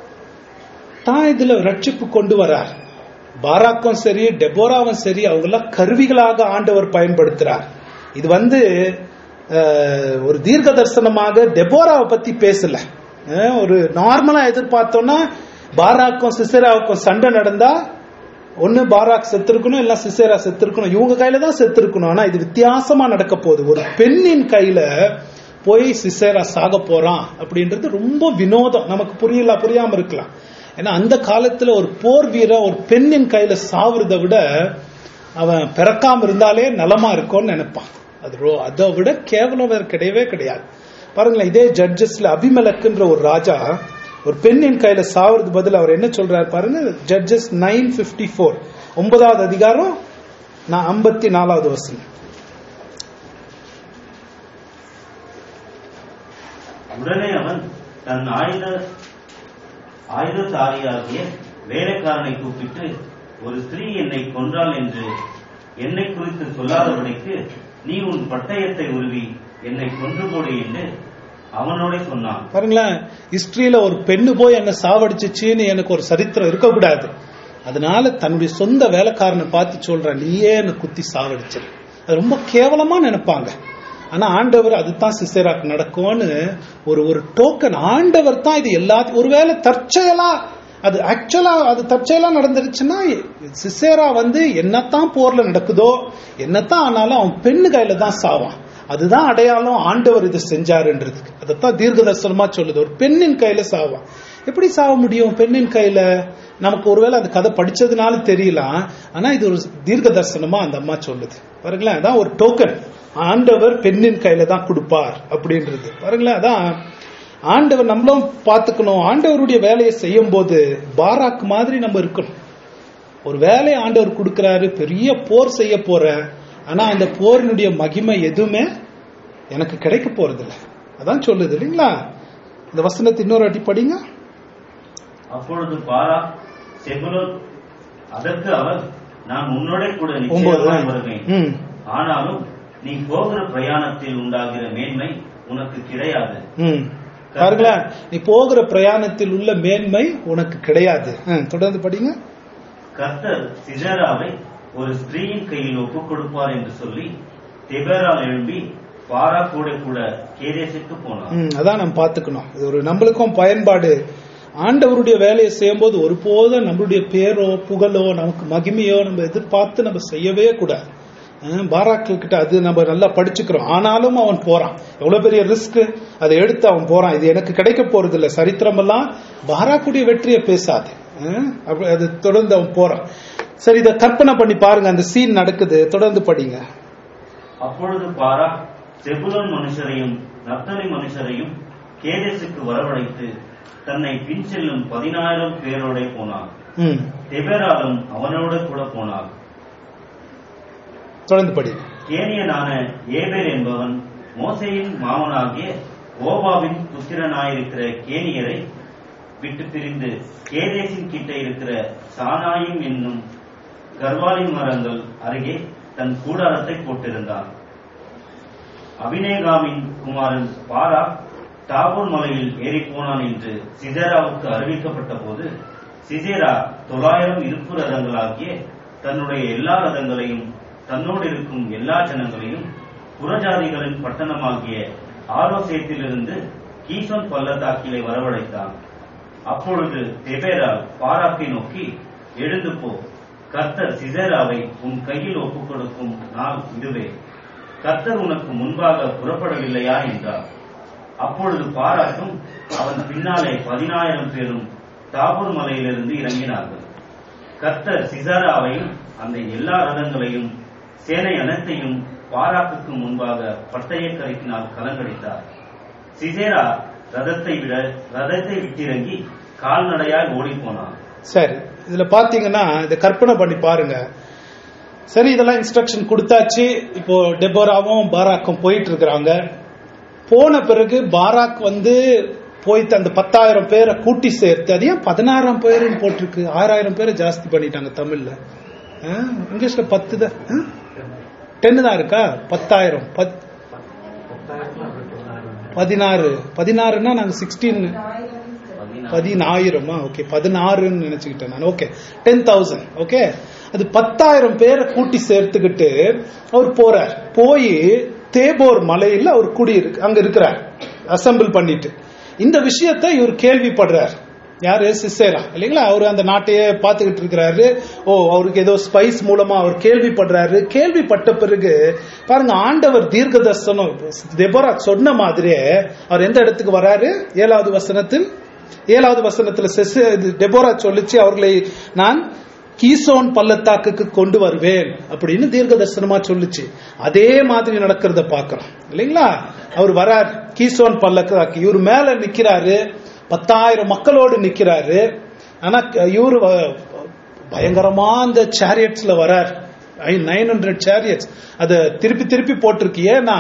தான் இதுல ரட்சிப்பு கொண்டு வரார் பாராக்கும் சரி டெபோராவும் சரி அவங்கெல்லாம் கருவிகளாக ஆண்டவர் பயன்படுத்துறார் இது வந்து அஹ், ஒரு தீர்க்க தரிசனமாக டெபோராவை பத்தி பேசல அஹ், ஒரு நார்மலா எதிர்பார்த்தோம்னா பாராக்கும் சிசேராவுக்கும் சண்டை நடந்தா ஒண்ணு பாராக் செத்துருக்கணும் இல்ல சிசேரா செத்துருக்கணும் இவங்க கையில தான் செத்துருக்கணும் ஆனா இது வித்தியாசமா நடக்க போகுது ஒரு பெண்ணின் கையில போய் சிசேரா சாக போறான் அப்படின்றது ரொம்ப வினோதம் நமக்கு புரியல புரியாம இருக்கலாம் ஏன்னா அந்த காலத்துல ஒரு போர் வீரன் ஒரு பெண்ணின் கையில சாவுறதை விட அவன் பிறக்காம இருந்தாலே நலமா இருக்கும்னு நினைப்பான் அது ரோ- அதை விட கேவலம் வேற கிடையவே கிடையாது பாருங்களேன் இதே ஜட்ஜஸ்ல அபிமலக்குன்ற ஒரு ராஜா ஒரு பெண்ணின் கையில சாவறது பதில் அவர் என்ன சொல்றாரு பாருங்க ஜட்ஜஸ் நைன் பிப்டி ஃபோர் ஒன்பதாவது அதிகாரம் நான் ஐம்பத்தி நாலாவது வசனம் உடனே அவன் தன் ஆயுத ஆயுததாரியாகிய வேலைக்காரனை கூப்பிட்டு ஒரு ஸ்திரீ என்னை கொன்றாள் என்று என்னை குறித்து சொல்லாதபடிக்கு நீ உன் பட்டயத்தை உருவி என்னை கொன்று போடு என்று அவனோட சொன்னான் பாருங்களேன் ஹிஸ்டரியில ஒரு பெண்ணு போய் என்ன சாவடிச்சிச்சின்னு எனக்கு ஒரு சரித்திரம் இருக்கக்கூடாது அதனால தன்னுடைய சொந்த வேலைக்காரனை பார்த்து சொல்றான் நீயே என்ன குத்தி சாவடிச்சிரு அது ரொம்ப கேவலமா நினைப்பாங்க ஆனா ஆண்டவர் அதுதான் சிசேராக்கு நடக்கும்னு ஒரு ஒரு டோக்கன் ஆண்டவர் தான் இது எல்லாத்தையும் ஒருவேளை தற்செயலா அது ஆக்சுவலா அது தற்செயலா நடந்துருச்சுன்னா சிசேரா வந்து என்னத்தான் போர்ல நடக்குதோ என்னத்தான் ஆனாலும் அவன் பெண்ணு கையில தான் சாவான் அதுதான் அடையாளம் ஆண்டவர் இது செஞ்சாருன்றதுக்கு அதைத்தான் தீர்க்க தரிசனமா சொல்லுது ஒரு பெண்ணின் கையில சாவான் எப்படி சாவ முடியும் பெண்ணின் கையில நமக்கு ஒருவேளை அந்த கதை படிச்சதுனால தெரியலாம் ஆனா இது ஒரு தீர்க்க தரிசனமா அந்த அம்மா சொல்லுது பாருங்களேன் அதான் ஒரு டோக்கன் ஆண்டவர் பெண்ணின் கையில தான் கொடுப்பார் அப்படின்றது பாருங்களேன் அதான் ஆண்டவர் நம்மளும் பார்த்துக்கணும் ஆண்டவருடைய வேலையை செய்யும் போது பாராக் மாதிரி நம்ம இருக்கணும் ஒரு வேலையை ஆண்டவர் கொடுக்கிறாரு பெரிய போர் செய்ய போறேன் ஆனா அந்த போரினுடைய மகிமை எதுவுமே எனக்கு கிடைக்க போறதில்ல அதான் சொல்லுது இல்லைங்களா இந்த வசனத்தை இன்னொரு வாட்டி படிங்க அப்பொழுது பாரா செபுலோன் அதற்கு அவர் நான் உன்னோட கூட ஒன்பது நிச்சயமாய் வருவேன் ம் ஆனாலும் நீ போகிற பிரயாணத்தில் உண்டாகிற மேன்மை உனக்கு கிடையாது ம் பாருங்களேன் நீ போகிற பிரயாணத்தில் உள்ள மேன்மை உனக்கு கிடையாது ம், தொடர்ந்து படிங்க கர்த்தர் சிசேராவை ஒரு ஸ்திரீயின் கையில் ஒப்புக் கொடுப்பார் என்று சொல்லி தெபேரால் எழும்பி பாரா கூட கூட கேதேசுக்கு போனார் ம், அதான் நம்ம பார்த்துக்கணும் இது ஒரு நம்மளுக்கும் பயன்பாடு ஆண்டவருடைய வேலையை செய்யும்போது ஒருபோதும் நம்மளுடைய பேரோ புகழோ நமக்கு மகிமையோ நம்ம எதிர்பார்த்து நம்ம செய்யவே கூடாது அஹ், பாராக்கள் கிட்ட அது நம்ம நல்லா படிச்சுக்கிறோம் ஆனாலும் அவன் போறான் எவ்வளவு பெரிய ரிஸ்க் அதை எடுத்து அவன் போறான் இது எனக்கு கிடைக்க போறது இல்ல சரித்திரம் எல்லாம் பாராக்குடைய வெற்றியை பேசாது அஹ், அப்ப அது தொடர்ந்து அவன் போறான் சரி இதை கற்பனை பண்ணி பாருங்க அந்த சீன் நடக்குது தொடர்ந்து படிங்க அப்பொழுது பாரா செபுலோன் மனுஷரையும் நப்தலி மனுஷரையும் கேதேசுக்கு வரவழைத்து தன்னை பின் செல்லும் பதினாயிரம் பேரோட போனார் ம் தெபேராலும் அவனோட கூட போனார் தொடர்ந்து படி கேனியனான ஏபேர் என்பவன் மோசேயின் மாமனாகிய ஓபாவின் புத்திரனாயிருக்கிற கேனியரை விட்டு பிரிந்து கேதேசின் கிட்ட இருக்கிற சானாயும் என்னும் கர்வாலி மரங்கள் அருகே தன் கூடாரத்தை போட்டிருந்தான் அபிநேகாமின் குமாரன் பாரா தாபூர் மலையில் ஏறி போனான் என்று சிசேராவுக்கு அறிவிக்கப்பட்ட போது சிசேரா தொள்ளாயிரம் இருப்பு ரதங்களாகிய தன்னுடைய எல்லா ரதங்களையும் தன்னோடு இருக்கும் எல்லா ஜனங்களையும் புறஜாதிகளின் பட்டணமாகிய ஆரோசேத்திலிருந்து கீசோன் பள்ளத்தாக்கிலே வரவழைத்தான் அப்பொழுது தெபேரால் பாராக்கை நோக்கி எழுந்து போ கர்த்தர் சிசேராவை உன் கையில் ஒப்புக் கொடுக்கும் நாள் இதுவே கர்த்தர் உனக்கு முன்பாக புறப்படவில்லையா என்றார் அப்பொழுது பாராட்டும் அவன் பின்னாலே பதினாயிரம் பேரும் தாபூர் மலையிலிருந்து இறங்கினார்கள் கர்த்தர் சிசராவையும் அந்த எல்லா ரதங்களையும் சேனை அனைத்தையும் பாராக்குக்கு முன்பாக பட்டயக்கரைக்கினால் கலங்கடித்தார் சிசேரா ரதத்தை விட ரதத்தை விட்டிறங்கி கால்நடையாய் ஓடிப்போனான் சரி இதுல பாத்தீங்கன்னா இதை கற்பனை பண்ணி பாருங்க சரி இதெல்லாம் இன்ஸ்ட்ரக்ஷன் கொடுத்தாச்சு இப்போ டெபோராவும் பாராக்கும் போயிட்டு இருக்கிறாங்க போன பிறகு பாராக் வந்து போயிட்டு அந்த பத்தாயிரம் பேரை கூட்டி சேர்த்து அது ஏன் பதினாயிரம் பேருன்னு போட்டிருக்கு ஆறாயிரம் பேரை ஜாஸ்தி பண்ணிட்டாங்க தமிழ்ல ஆ, இங்கிலீஷ்ல பத்து தான் டென்னு தான் இருக்கா பத்தாயிரம் பத் பதினாறு பதினாறுன்னா நாங்க சிக்ஸ்டீன் பதினாயிரமா ஓகே பதினாறுன்னு நினைச்சுக்கிட்டேன் நான் ஓகே டென் தௌசண்ட் ஓகே அது பத்தாயிரம் பேரை கூட்டி சேர்த்துக்கிட்டு அவர் போறார் போய் தேபோர் மலையில அவர் குடி இருக்கு அங்க இருக்கிறார் அசெம்பிள் பண்ணிட்டு இந்த விஷயத்தை இவர் கேள்விப்படுறார் யாரு சிசேரா இல்லைங்களா அவர் அந்த நாட்டையே பார்த்துக்கிட்டு இருக்கிறாரு ஓ அவருக்கு ஏதோ ஸ்பைஸ் மூலமா அவர் கேள்விப்படுறாரு கேள்விப்பட்ட பிறகு பாருங்க ஆண்டவர் தீர்க்கதர்சனம் தெபோரா சொன்ன மாதிரியே அவர் எந்த இடத்துக்கு வராரு ஏழாவது வசனத்தில் ஏழாவது வசனத்துல செஸ் இது டெபோரா சொல்லிச்சு அவர்களை நான் கீசோன் பள்ளத்தாக்குக்கு கொண்டு வருவேன் அப்படின்னு தீர்க்க தரிசனமா சொல்லுச்சு அதே மாதிரி நடக்கிறத பாக்குறோம் இல்லைங்களா அவர் வரார் கீசோன் பள்ளத்தாக்கு இவர் மேல நிக்கிறாரு பத்தாயிரம் மக்களோடு நிக்கிறாரு ஆனா இவரு வ- பயங்கரமா அந்த சேரியட்ஸ்ல வரார் நைன் ஹண்ட்ரட் சேரியட்ஸ் அதை திருப்பி திருப்பி போட்டிருக்கு ஏன்னா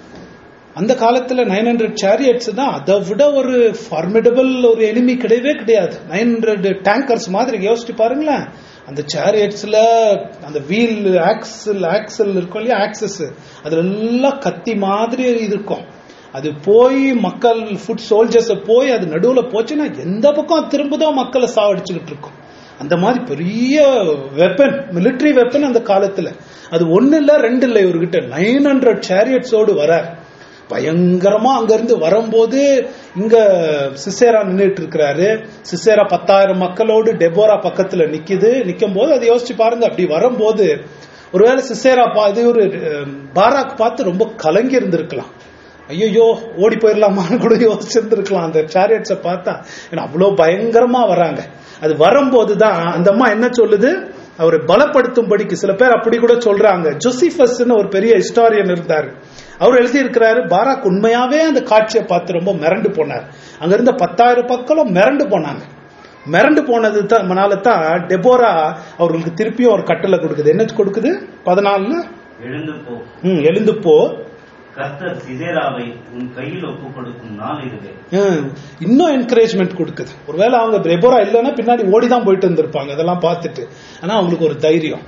அந்த காலத்துல நைன் ஹண்ட்ரட் சேரியட்ஸ் தான் அதை விட ஒரு ஃபார்மிடபிள் ஒரு எனிமி கிடையவே கிடையாது நைன் ஹண்ட்ரட் டேங்கர்ஸ் மாதிரி யோசிச்சு பாருங்களேன் அந்த சேரியட்ஸ்ல அந்த வீல் ஆக்சல் ஆக்சல் இருக்கும் இல்லையா ஆக்சஸ் அதுல எல்லாம் கத்தி மாதிரி இருக்கும் அது போய் மக்கள் ஃபுட் சோல்ஜர்ஸ் போய் அது நடுவுல போச்சுன்னா எந்த பக்கம் திரும்புதோ மக்களை சாவடிச்சுக்கிட்டு இருக்கும் அந்த மாதிரி பெரிய வெப்பன் military வெப்பன் அந்த காலத்துல அது ஒண்ணு இல்ல ரெண்டு இல்ல இவர்கிட்ட நைன் ஹண்ட்ரட் சேரியட்ஸோடு வரார் பயங்கரமா அங்க இருந்து வரும்போது இங்க சிசேரா நின்றுட்டு இருக்கிறாரு சிசேரா பத்தாயிரம் மக்களோடு டெபோரா பக்கத்துல நிக்குது நிக்கும் போது அதை யோசிச்சு பாருங்க அப்படி வரும்போது ஒருவேளை சிசேரா பா இது ஒரு அஹ், பாராக் பார்த்து ரொம்ப கலங்கி இருந்திருக்கலாம் ஐயோ ஓடி போயிடலாமான்னு கூட யோசிச்சிருந்திருக்கலாம் அந்த சேரியட்ஸை பார்த்தா ஏன்னா அவ்வளவு பயங்கரமா வராங்க அது வரும்போது தான் அந்த அம்மா என்ன சொல்லுது அவரை பலப்படுத்தும்படிக்கு சில பேர் அப்படி கூட சொல்றாங்க ஜோசிஃபஸ்ன்னு ஒரு பெரிய ஹிஸ்டாரியன் இருந்தாரு அவர் எழுதி இருக்கிறாரு பாராக் உண்மையாவே அந்த காட்சியை பார்த்து ரொம்ப மிரண்டு போனார் அங்க இருந்த பத்தாயிரம் பக்கம் மிரண்டு போனாங்க மிரண்டு போனது தான் தான் டெபோரா அவர்களுக்கு திருப்பியும் ஒரு கட்டளை கொடுக்குது என்ன கொடுக்குது பதினாலுல எழுந்து போ ம், எழுந்து போ கர்த்தர் சிதேராவை உன் கையில் ஒப்புக் கொடுக்கும் நாள் இதுவே ஹம், இன்னும் என்கரேஜ்மெண்ட் கொடுக்குது ஒருவேளை அவங்க ரெபோரா இல்லைன்னா பின்னாடி ஓடி தான் போயிட்டு இருந்திருப்பாங்க அதெல்லாம் பார்த்துட்டு ஆனா அவங்களுக்கு ஒரு தைரியம்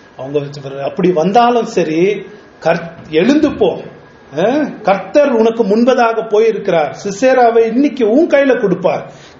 அவங்க அப்படி வந்தாலும் சரி கர்- எழுந்து போ அஹ், கர்த்தர் உனக்கு முன்பதாக போயிருக்கிறார் சிசேராவை இன்னைக்கு உன் கையில கொடுப்பார்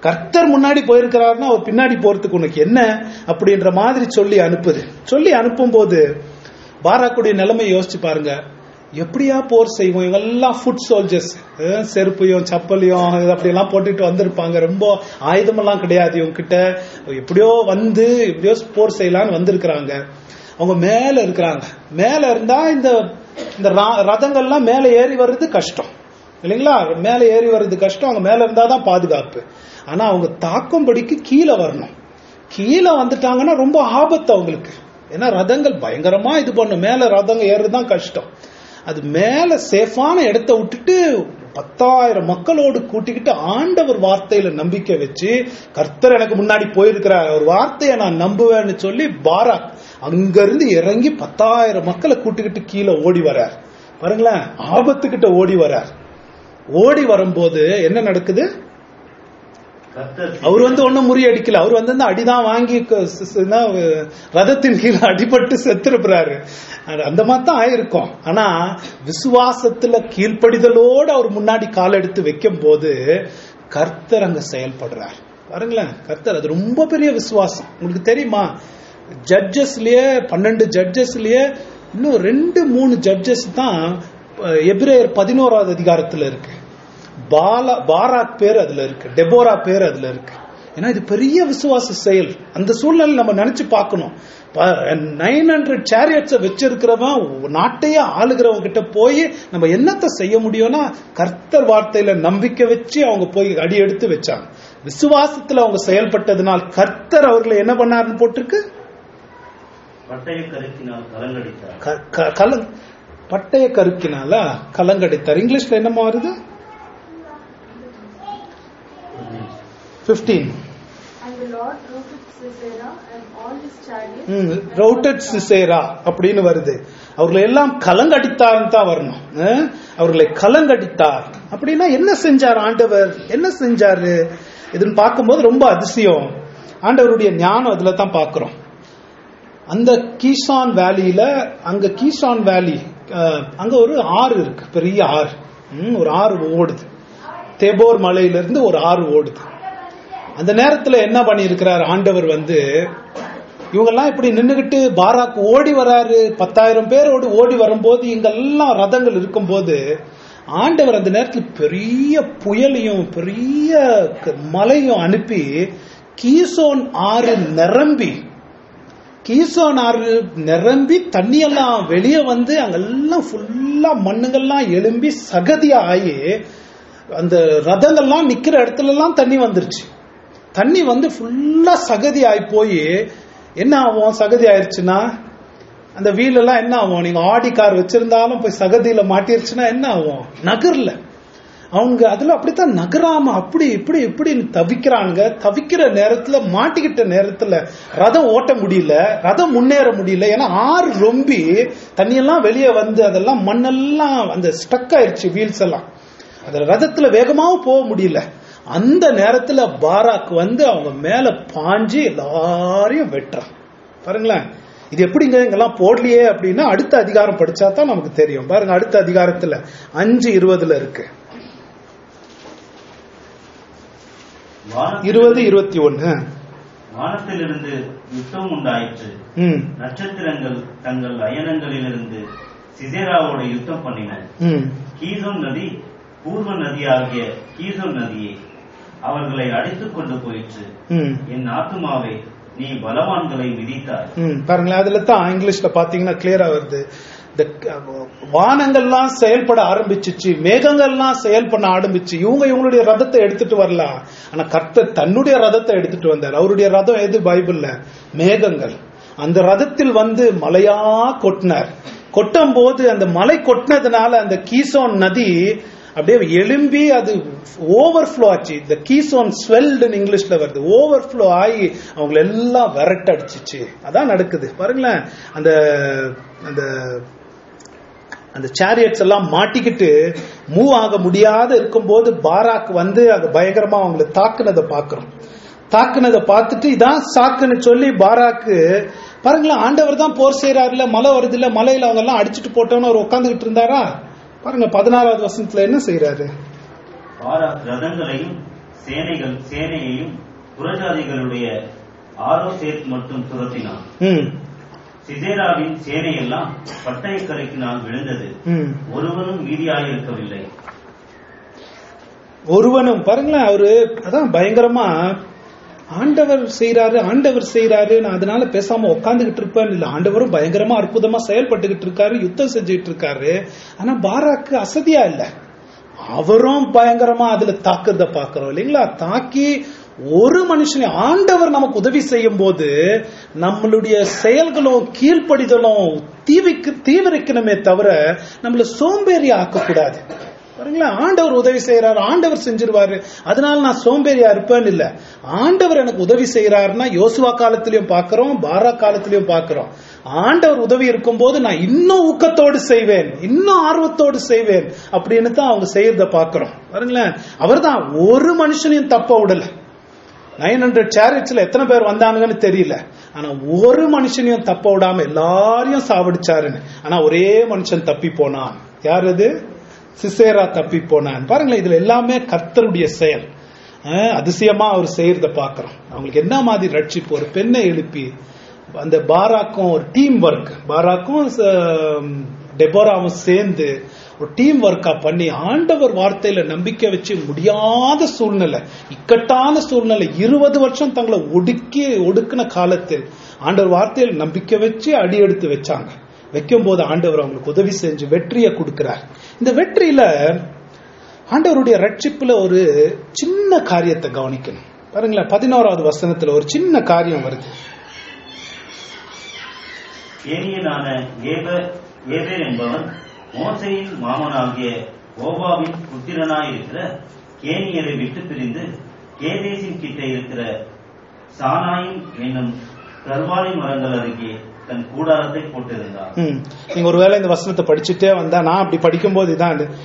கர்த்தர் முன்னாடி போயிருக்கிறாருன்னா அவர் பின்னாடி போறதுக்கு உனக்கு என்ன அப்படின்ற மாதிரி சொல்லி அனுப்புது சொல்லி அனுப்பும் போது பாராக்குடைய நிலைமை யோசிச்சு பாருங்க எப்படியா போர் செய்வோம் இவங்கெல்லாம் ஃபுட் சோல்ஜர்ஸ் செருப்பையும் சப்பலையும் இது அப்படியெல்லாம் போட்டுட்டு வந்திருப்பாங்க ரொம்ப ஆயுதமெல்லாம் கிடையாது இவங்க கிட்ட எப்படியோ வந்து எப்படியோ போர் செய்யலாம்னு வந்திருக்கிறாங்க அவங்க மேல இருக்கிறாங்க மேல இருந்தா இந்த இந்த ரா- ரதங்கள்லாம் மேல ஏறி வர்றது கஷ்டம் இல்லைங்களா மேல ஏறி வர்றது கஷ்டம் அவங்க மேல இருந்தாதான் பாதுகாப்பு ஆனா அவங்க தாக்கும்படிக்கு கீழே வரணும் கீழே வந்துட்டாங்கன்னா ரொம்ப ஆபத்து அவங்களுக்கு ஏன்னா ரதங்கள் பயங்கரமா இது பண்ணும் மேல ரதங்க ஏறுறதுதான் கஷ்டம் அது மேல சேஃபான இடத்த விட்டுட்டு பத்தாயிரம் மக்களோடு கூட்டிக்கிட்டு ஆண்டவர் வார்த்தையில நம்பிக்கை வச்சு கர்த்தர் எனக்கு முன்னாடி போயிருக்கிறார் ஒரு வார்த்தையை நான் நம்புவேன்னு சொல்லி பாராக் அங்கிருந்து இறங்கி பத்தாயிரம் மக்களை கூட்டிக்கிட்டு கீழே ஓடி வரார் பாருங்களேன் ஆபத்துக்கிட்ட ஓடி வரார் ஓடி வரும்போது என்ன நடக்குது கர்த்தர் அவர் வந்து ஒண்ணும் முறியடிக்கல அவர் வந்து அந்த அடிதான் வாங்கி க- ஸ்- ஸ்- என்ன, அஹ், ரதத்தின் கீழே அடிபட்டு செத்துருப்பாரு அந்த மாதிரி தான் ஆயிருக்கும் ஆனா விசுவாசத்துல கீழ்ப்படிதலோடு அவர் முன்னாடி கால் எடுத்து வைக்கும் போது கர்த்தர் அங்க செயல்படுறார் பாருங்களேன் கர்த்தர் அது ரொம்ப பெரிய விசுவாசம் உங்களுக்கு தெரியுமா ஜட்ஜஸ்லயே பன்னெண்டு ஜட்ஜஸ்லயே இன்னும் ரெண்டு மூணு ஜட்ஜஸ் தான் அஹ், எபிரேயர் பதினோராவது அதிகாரத்துல இருக்கு பாலா பாராக் பேர் அதுல இருக்கு டெபோரா பேர் அதுல இருக்கு ஏன்னா இது பெரிய விசுவாச செயல் அந்த சூழ்நிலை நம்ம நினைச்சு பார்க்கணும் நைன் ஹண்ட்ரட் சேரியட்ஸை வச்சிருக்கிறவன் நாட்டையே ஆளுகிறவங்க கிட்ட போய் நம்ம என்னத்தை செய்ய முடியும்னா கர்த்தர் வார்த்தையில நம்பிக்கை வச்சு அவங்க போய் அடி எடுத்து வச்சாங்க விசுவாசத்துல அவங்க செயல்பட்டதுனால் கர்த்தர் அவர்களை என்ன பண்ணாருன்னு போட்டிருக்கு பட்டய கருத்தினால் கலங்கடித்தார் க- க- கலங் பட்டய கருக்கினால கலங்கடித்தார் இங்கிலீஷ்ல என்னமா வருது fifteen And the Lord routed Sisera and all his chariots. Routed Sisera அப்படின்னு வருது அவர்களை எல்லாம் கலங்கடித்தார்னு தான் வரணும் அஹ்? அவர்களை கலங்கடித்தார் அப்படின்னா என்ன செஞ்சார் ஆண்டவர் என்ன செஞ்சாரு இதுன்னு பார்க்கும்போது ரொம்ப அதிசயம் ஆண்டவருடைய ஞானம் அதுல தான் பார்க்கிறோம் அந்த கீசான் வேலியில அங்க கீசான் வேலி அஹ், அங்க ஒரு ஆறு இருக்கு பெரிய ஆறு ம், ஒரு ஆறு ஓடுது தேபோர் மலையிலிருந்து ஒரு ஆறு ஓடுது அந்த நேரத்துல என்ன பண்ணியிருக்கிறார் ஆண்டவர் வந்து இவங்கெல்லாம் இப்படி நின்னுகிட்டு பாராக் ஓடி வராரு பத்தாயிரம் பேரோடு ஓடி வரும்போது இங்கெல்லாம் ரதங்கள் இருக்கும்போது ஆண்டவர் அந்த நேரத்தில் பெரிய புயலையும் பெரிய க- மலையும் அனுப்பி கீசோன் ஆறு நிரம்பி கீசோன் ஆறு நிரம்பி தண்ணியெல்லாம் வெளியே வந்து அங்கெல்லாம் ஃபுல்லா மண்ணுங்கள்லாம் எழும்பி சகதியா ஆகி அந்த ரதங்கள்லாம் நிக்கிற இடத்துல எல்லாம் தண்ணி வந்துருச்சு தண்ணி வந்து ஃபுல்லா சகதி ஆகி போய் என்ன ஆகும் சகதி ஆயிருச்சுன்னா அந்த வீல் எல்லாம் என்ன ஆகும் நீங்க ஆடி கார் வச்சிருந்தாலும் போய் சகதியில மாட்டிருச்சுன்னா என்ன ஆகும் நகர்ல அவங்க அதுல அப்படித்தான் நகராம அப்படி இப்படி இப்படி தவிக்கிறாங்க தவிக்கிற நேரத்துல மாட்டிக்கிட்ட நேரத்துல ரதம் ஓட்ட முடியல ரதம் முன்னேற முடியல ஏன்னா ஆறு ரொம்பி தண்ணியெல்லாம் வெளியே வந்து அதெல்லாம் மண்ணெல்லாம் அந்த ஸ்டக் ஆயிருச்சு வீல்ஸ் எல்லாம் அதுல ரதத்துல வேகமாவும் போக முடியல அந்த நேரத்துல பாராக் வந்து அவங்க மேல பாஞ்சு எல்லாரையும் வெட்டுறான் பாருங்களேன் இது எப்படிங்க இங்கெல்லாம் போடலையே அப்படின்னா அடுத்த அதிகாரம் படிச்சா தான் நமக்கு தெரியும் பாருங்க அடுத்த அதிகாரத்துல அஞ்சு இருபதுல இருக்கு வானத்தில் இருபது இருபத்தி ஒன்னு வானத்திலிருந்து யுத்தம் உண்டாயிற்று ம் நட்சத்திரங்கள் தங்கள் அயனங்களிலிருந்து சிசேராவோட யுத்தம் பண்ணின ம் கீசோன் நதி பூர்வ நதியாகிய கீசோன் நதியே அவர்களை அடித்துக் கொண்டு போயிற்று ம் என் ஆத்துமாவே நீ பலவான்களை மிதித்தாய் ம் பாருங்களேன் அதுல தான் இங்கிலீஷ்ல பாத்தீங்கன்னா கிளியரா வருது இந்த க- வானங்கள்லாம் செயல்பட ஆரம்பிச்சிச்சு மேகங்கள்லாம் செயல் பண்ண ஆரம்பிச்சு இவங்க இவங்களுடைய ரதத்தை எடுத்துட்டு வரலாம் ஆனா கர்த்தர் தன்னுடைய ரதத்தை எடுத்துட்டு வந்தார் அவருடைய ரதம் எது பைபிள்ல மேகங்கள் அந்த ரதத்தில் வந்து மலையா கொட்டினார் கொட்டும் போது அந்த மலை கொட்டினதுனால அந்த கீசோன் நதி அப்படியே எழும்பி அது ஓவர்ஃப்ளோ ஆச்சு இந்த கீசோன் ஸ்வெல்டுன்னு இங்கிலீஷ்ல வருது ஓவர்ஃப்ளோ ஆகி அவங்கள எல்லாம் விரட்டடிச்சிச்சு அதான் நடக்குது பாருங்களேன் அந்த அந்த அந்த சேரியட்ஸ் எல்லாம் மாட்டிக்கிட்டு மூவ் ஆக முடியாத இருக்கும்போது பாராக் வந்து அது பயங்கரமா அவங்களை தாக்குனதை பாக்குறோம் தாக்குனதை பார்த்துட்டு இதான் சாக்குன்னு சொல்லி பாராக்கு பாருங்களேன் ஆண்டவர் தான் போர் செய்யறாருல மழை வருது இல்ல மலையில அவங்க எல்லாம் அடிச்சுட்டு போட்டோன்னு அவர் உட்காந்துக்கிட்டு இருந்தாரா பாருங்க பதினாறாவது வருஷத்துல என்ன செய்யறாரு பாராக் ரதங்களையும் சேனைகள் சேனையையும் புறஜாதிகளுடைய ஆரோசேத் மட்டும் துரத்தினான் ம் சிசேராவின் சேனையெல்லாம் பட்டயக்கரைக்கினால் விழுந்தது ம் ஒருவனும் மீதியாயிருக்கவில்லை ஒருவனும் பாருங்களேன் அவரு அதான் பயங்கரமா ஆண்டவர் செய்யறாரு ஆண்டவர் செய்யறாரு நான் அதனால பேசாம உட்காந்துக்கிட்டு இருப்பேன் இல்ல ஆண்டவரும் பயங்கரமா அற்புதமா செயல்பட்டுக்கிட்டு இருக்காரு யுத்தம் செஞ்சுட்டு இருக்காரு ஆனா பாராக்கு அசதியா இல்ல அவரும் பயங்கரமா அதுல தாக்குறத பாக்குறோம் இல்லைங்களா தாக்கி ஒரு மனுஷனை ஆண்டவர் நமக்கு உதவி செய்யும் போது நம்மளுடைய செயல்களும் கீழ்ப்படிதலும் தீவிக்கு தீவிரிக்கணுமே தவிர நம்மள சோம்பேறி ஆக்கக்கூடாது பாருங்களா ஆண்டவர் உதவி செய்யறாரு ஆண்டவர் செஞ்சிருவாரு அதனால நான் சோம்பேறியா இருப்பேன்னு இல்ல ஆண்டவர் எனக்கு உதவி செய்யறாருன்னா யோசுவா காலத்திலயும் பாக்குறோம் பாரா காலத்திலயும் பாக்குறோம் ஆண்டவர் உதவி இருக்கும்போது நான் இன்னும் ஊக்கத்தோடு செய்வேன் இன்னும் ஆர்வத்தோடு செய்வேன் அப்படின்னு தான் அவங்க செய்யறத பாக்குறோம் பாருங்களேன் அவர்தான் ஒரு மனுஷனையும் தப்ப விடல நைன் ஹண்ட்ரட் சேரிட்ஸ்ல எத்தனை பேர் வந்தானுங்கன்னு தெரியல ஆனா ஒரு மனுஷனையும் தப்ப விடாம எல்லாரையும் சாவடிச்சாருன்னு ஆனா ஒரே மனுஷன் தப்பி போனான் யார் அது சிசேரா தப்பி போனான் பாருங்களேன் இதுல எல்லாமே கர்த்தருடைய செயல் அஹ் அதிசயமா அவர் செய்யறத பாக்குறோம் அவங்களுக்கு என்ன மாதிரி ரட்சிப்பு ஒரு பெண்ணை எழுப்பி அந்த பாராக்கும் ஒரு டீம் ஒர்க் பாராக்கும் ச- டெபோராவும் சேர்ந்து ஒரு டீம் ஒர்க்கா பண்ணி ஆண்டவர் வார்த்தையில நம்பிக்கை வச்சு முடியாத சூழ்நிலை இக்கட்டான சூழ்நிலை இருபது வருஷம் தங்களை ஒடுக்கி ஒடுக்கின காலத்தில் ஆண்டவர் வார்த்தையில் நம்பிக்கை வச்சு அடி எடுத்து வச்சாங்க வைக்கும் போது ஆண்டவர் அவங்களுக்கு உதவி செஞ்சு வெற்றியை கொடுக்கிறார் இந்த வெற்றியில ஆண்டவருடைய ரட்சிப்புல ஒரு சின்ன காரியத்தை கவனிக்கணும் பாருங்களேன் பதினோராவது வசனத்துல ஒரு சின்ன காரியம் வருது கேனியனான ஏபர் ஏபேர் என்பவன் மோசையின் மாமனாகிய ஓபாவின் புத்திரனாயிருக்கிற கேனியரை விட்டு பிரிந்து கேதேசின் கிட்ட இருக்கிற சானாயின் என்னும் கர்வாலி மரங்கள் அருகே தன் கூடாரத்தை போட்டிருந்தான் ம். நீங்க ஒருவேளை இந்த வசனத்தை படிச்சுட்டே வந்தா நான் அப்படி படிக்கும்போது இதான் இது.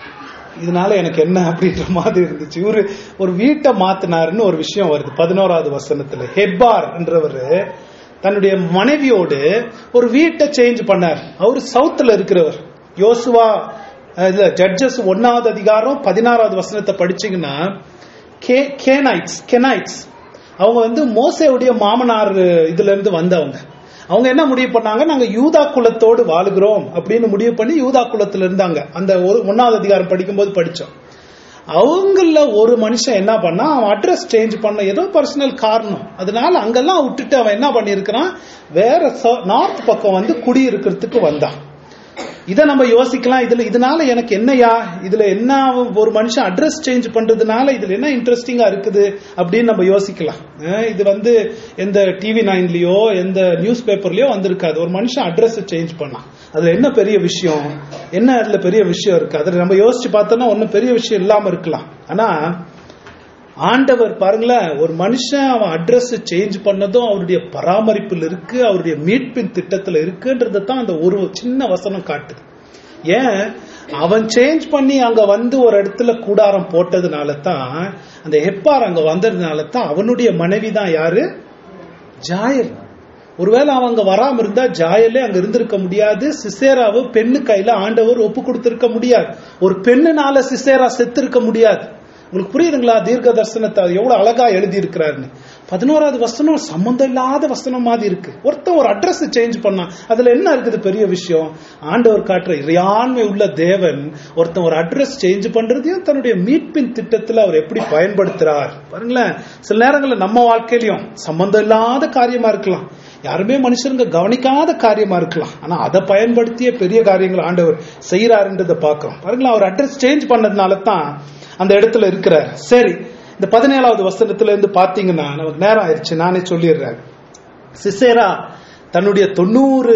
இதனால எனக்கு என்ன அப்படின்ற மாதிரி இருந்துச்சு இவரு ஒரு வீட்டை மாத்தினாருன்னு ஒரு விஷயம் வருது பதினோராவது வசனத்துல ஹெப்பார் என்றவர் தன்னுடைய மனைவியோடு ஒரு வீட்டை சேஞ்ச் பண்ணார் அவர் சவுத்துல இருக்கிறவர் யோசுவா அஹ், இதுல ஜட்ஜஸ் ஒன்னாவது அதிகாரம் பதினாறாவது வசனத்தை படிச்சீங்கன்னா கே கேனைட்ஸ் கெனைட்ஸ் அவங்க வந்து மோசேவுடைய மாமனார் இதுல இருந்து வந்தவங்க அவங்க என்ன முடிவு பண்ணாங்க நாங்க யூதா குலத்தோடு வாழுகிறோம் அப்படின்னு முடிவு பண்ணி யூதா குலத்துல இருந்தாங்க அந்த ஒரு ஒன்னாவது அதிகாரம் படிக்கும்போது படிச்சோம் அவங்கள ஒரு மனுஷன் என்ன பண்ணா அவன் அட்ரஸ் சேஞ்ச் பண்ண ஏதோ பர்சனல் காரணம் அதனால அங்கெல்லாம் விட்டுட்டு அவன் என்ன பண்ணியிருக்கிறான் வேற நார்த் பக்கம் வந்து குடியிருக்கிறதுக்கு வந்தான் இதை நம்ம யோசிக்கலாம் இதுல இதனால எனக்கு என்னையா இதுல என்ன ஒரு மனுஷன் அட்ரஸ் சேஞ்ச் பண்றதுனால இதுல என்ன இன்ட்ரெஸ்டிங்கா இருக்குது அப்படின்னு நம்ம யோசிக்கலாம் அஹ் இது வந்து எந்த டிவி நைன்லயோ எந்த நியூஸ் பேப்பர்லயோ வந்திருக்காது ஒரு மனுஷன் அட்ரஸ் சேஞ்ச் பண்ணான் அதுல என்ன பெரிய விஷயம் என்ன அதுல பெரிய விஷயம் இருக்கு அதுல நம்ம யோசிச்சு பார்த்தோம்னா ஒன்னும் பெரிய விஷயம் இல்லாம இருக்கலாம் ஆனா ஆண்டவர் பாருங்களேன் ஒரு மனுஷன் அவன் அட்ரஸ் சேஞ்ச் பண்ணதும் அவருடைய பராமரிப்பில் இருக்கு அவருடைய மீட்பின் திட்டத்துல இருக்குன்றதை தான் அந்த ஒரு சின்ன வசனம் காட்டுது ஏன் அவன் சேஞ்ச் பண்ணி அங்க வந்து ஒரு இடத்துல கூடாரம் போட்டதுனால தான் அந்த ஹெப்பார் அங்க வந்ததுனால தான் அவனுடைய மனைவி தான் யாரு ஜாயல் ஒருவேளை அவன் அங்க வராம இருந்தா ஜாயலே அங்க இருந்திருக்க முடியாது சிசேராவை பெண்ணு கையில ஆண்டவர் ஒப்பு கொடுத்திருக்க முடியாது ஒரு பெண்ணுனால சிசேரா செத்து இருக்க முடியாது உங்களுக்கு புரியுதுங்களா தீர்க்க தரிசனத்தை அது எவ்வளவு அழகா எழுதி இருக்கிறாருன்னு பதினோராவது வசனம் சம்மந்தம் இல்லாத வசனம் மாதிரி இருக்கு ஒருத்தன் ஒரு அட்ரஸ் சேஞ்ச் பண்ணான் அதுல என்ன இருக்குது பெரிய விஷயம் ஆண்டவர் காட்டுற இறையாண்மை உள்ள தேவன் ஒருத்தன் ஒரு அட்ரஸ் சேஞ்ச் பண்றதையும் தன்னுடைய மீட்பின் திட்டத்துல அவர் எப்படி பயன்படுத்துறார் பாருங்களேன் சில நேரங்கள்ல நம்ம வாழ்க்கையிலயும் சம்பந்தம் இல்லாத காரியமா இருக்கலாம் யாருமே மனுஷருங்க கவனிக்காத காரியமா இருக்கலாம் ஆனா அதை பயன்படுத்திய பெரிய காரியங்கள் ஆண்டவர் செய்யறாருன்றதை பார்க்கிறோம் பாருங்களேன் அவர் அட்ரஸ் சேஞ்ச் பண்ணதுனால தான் அந்த இடத்துல இருக்கிறார் சரி இந்த பதினேழாவது வசனத்துல இருந்து பாத்தீங்கன்னா நமக்கு நேரம் ஆயிடுச்சு நானே சொல்லிடுறேன் சிசேரா தன்னுடைய தொண்ணூறு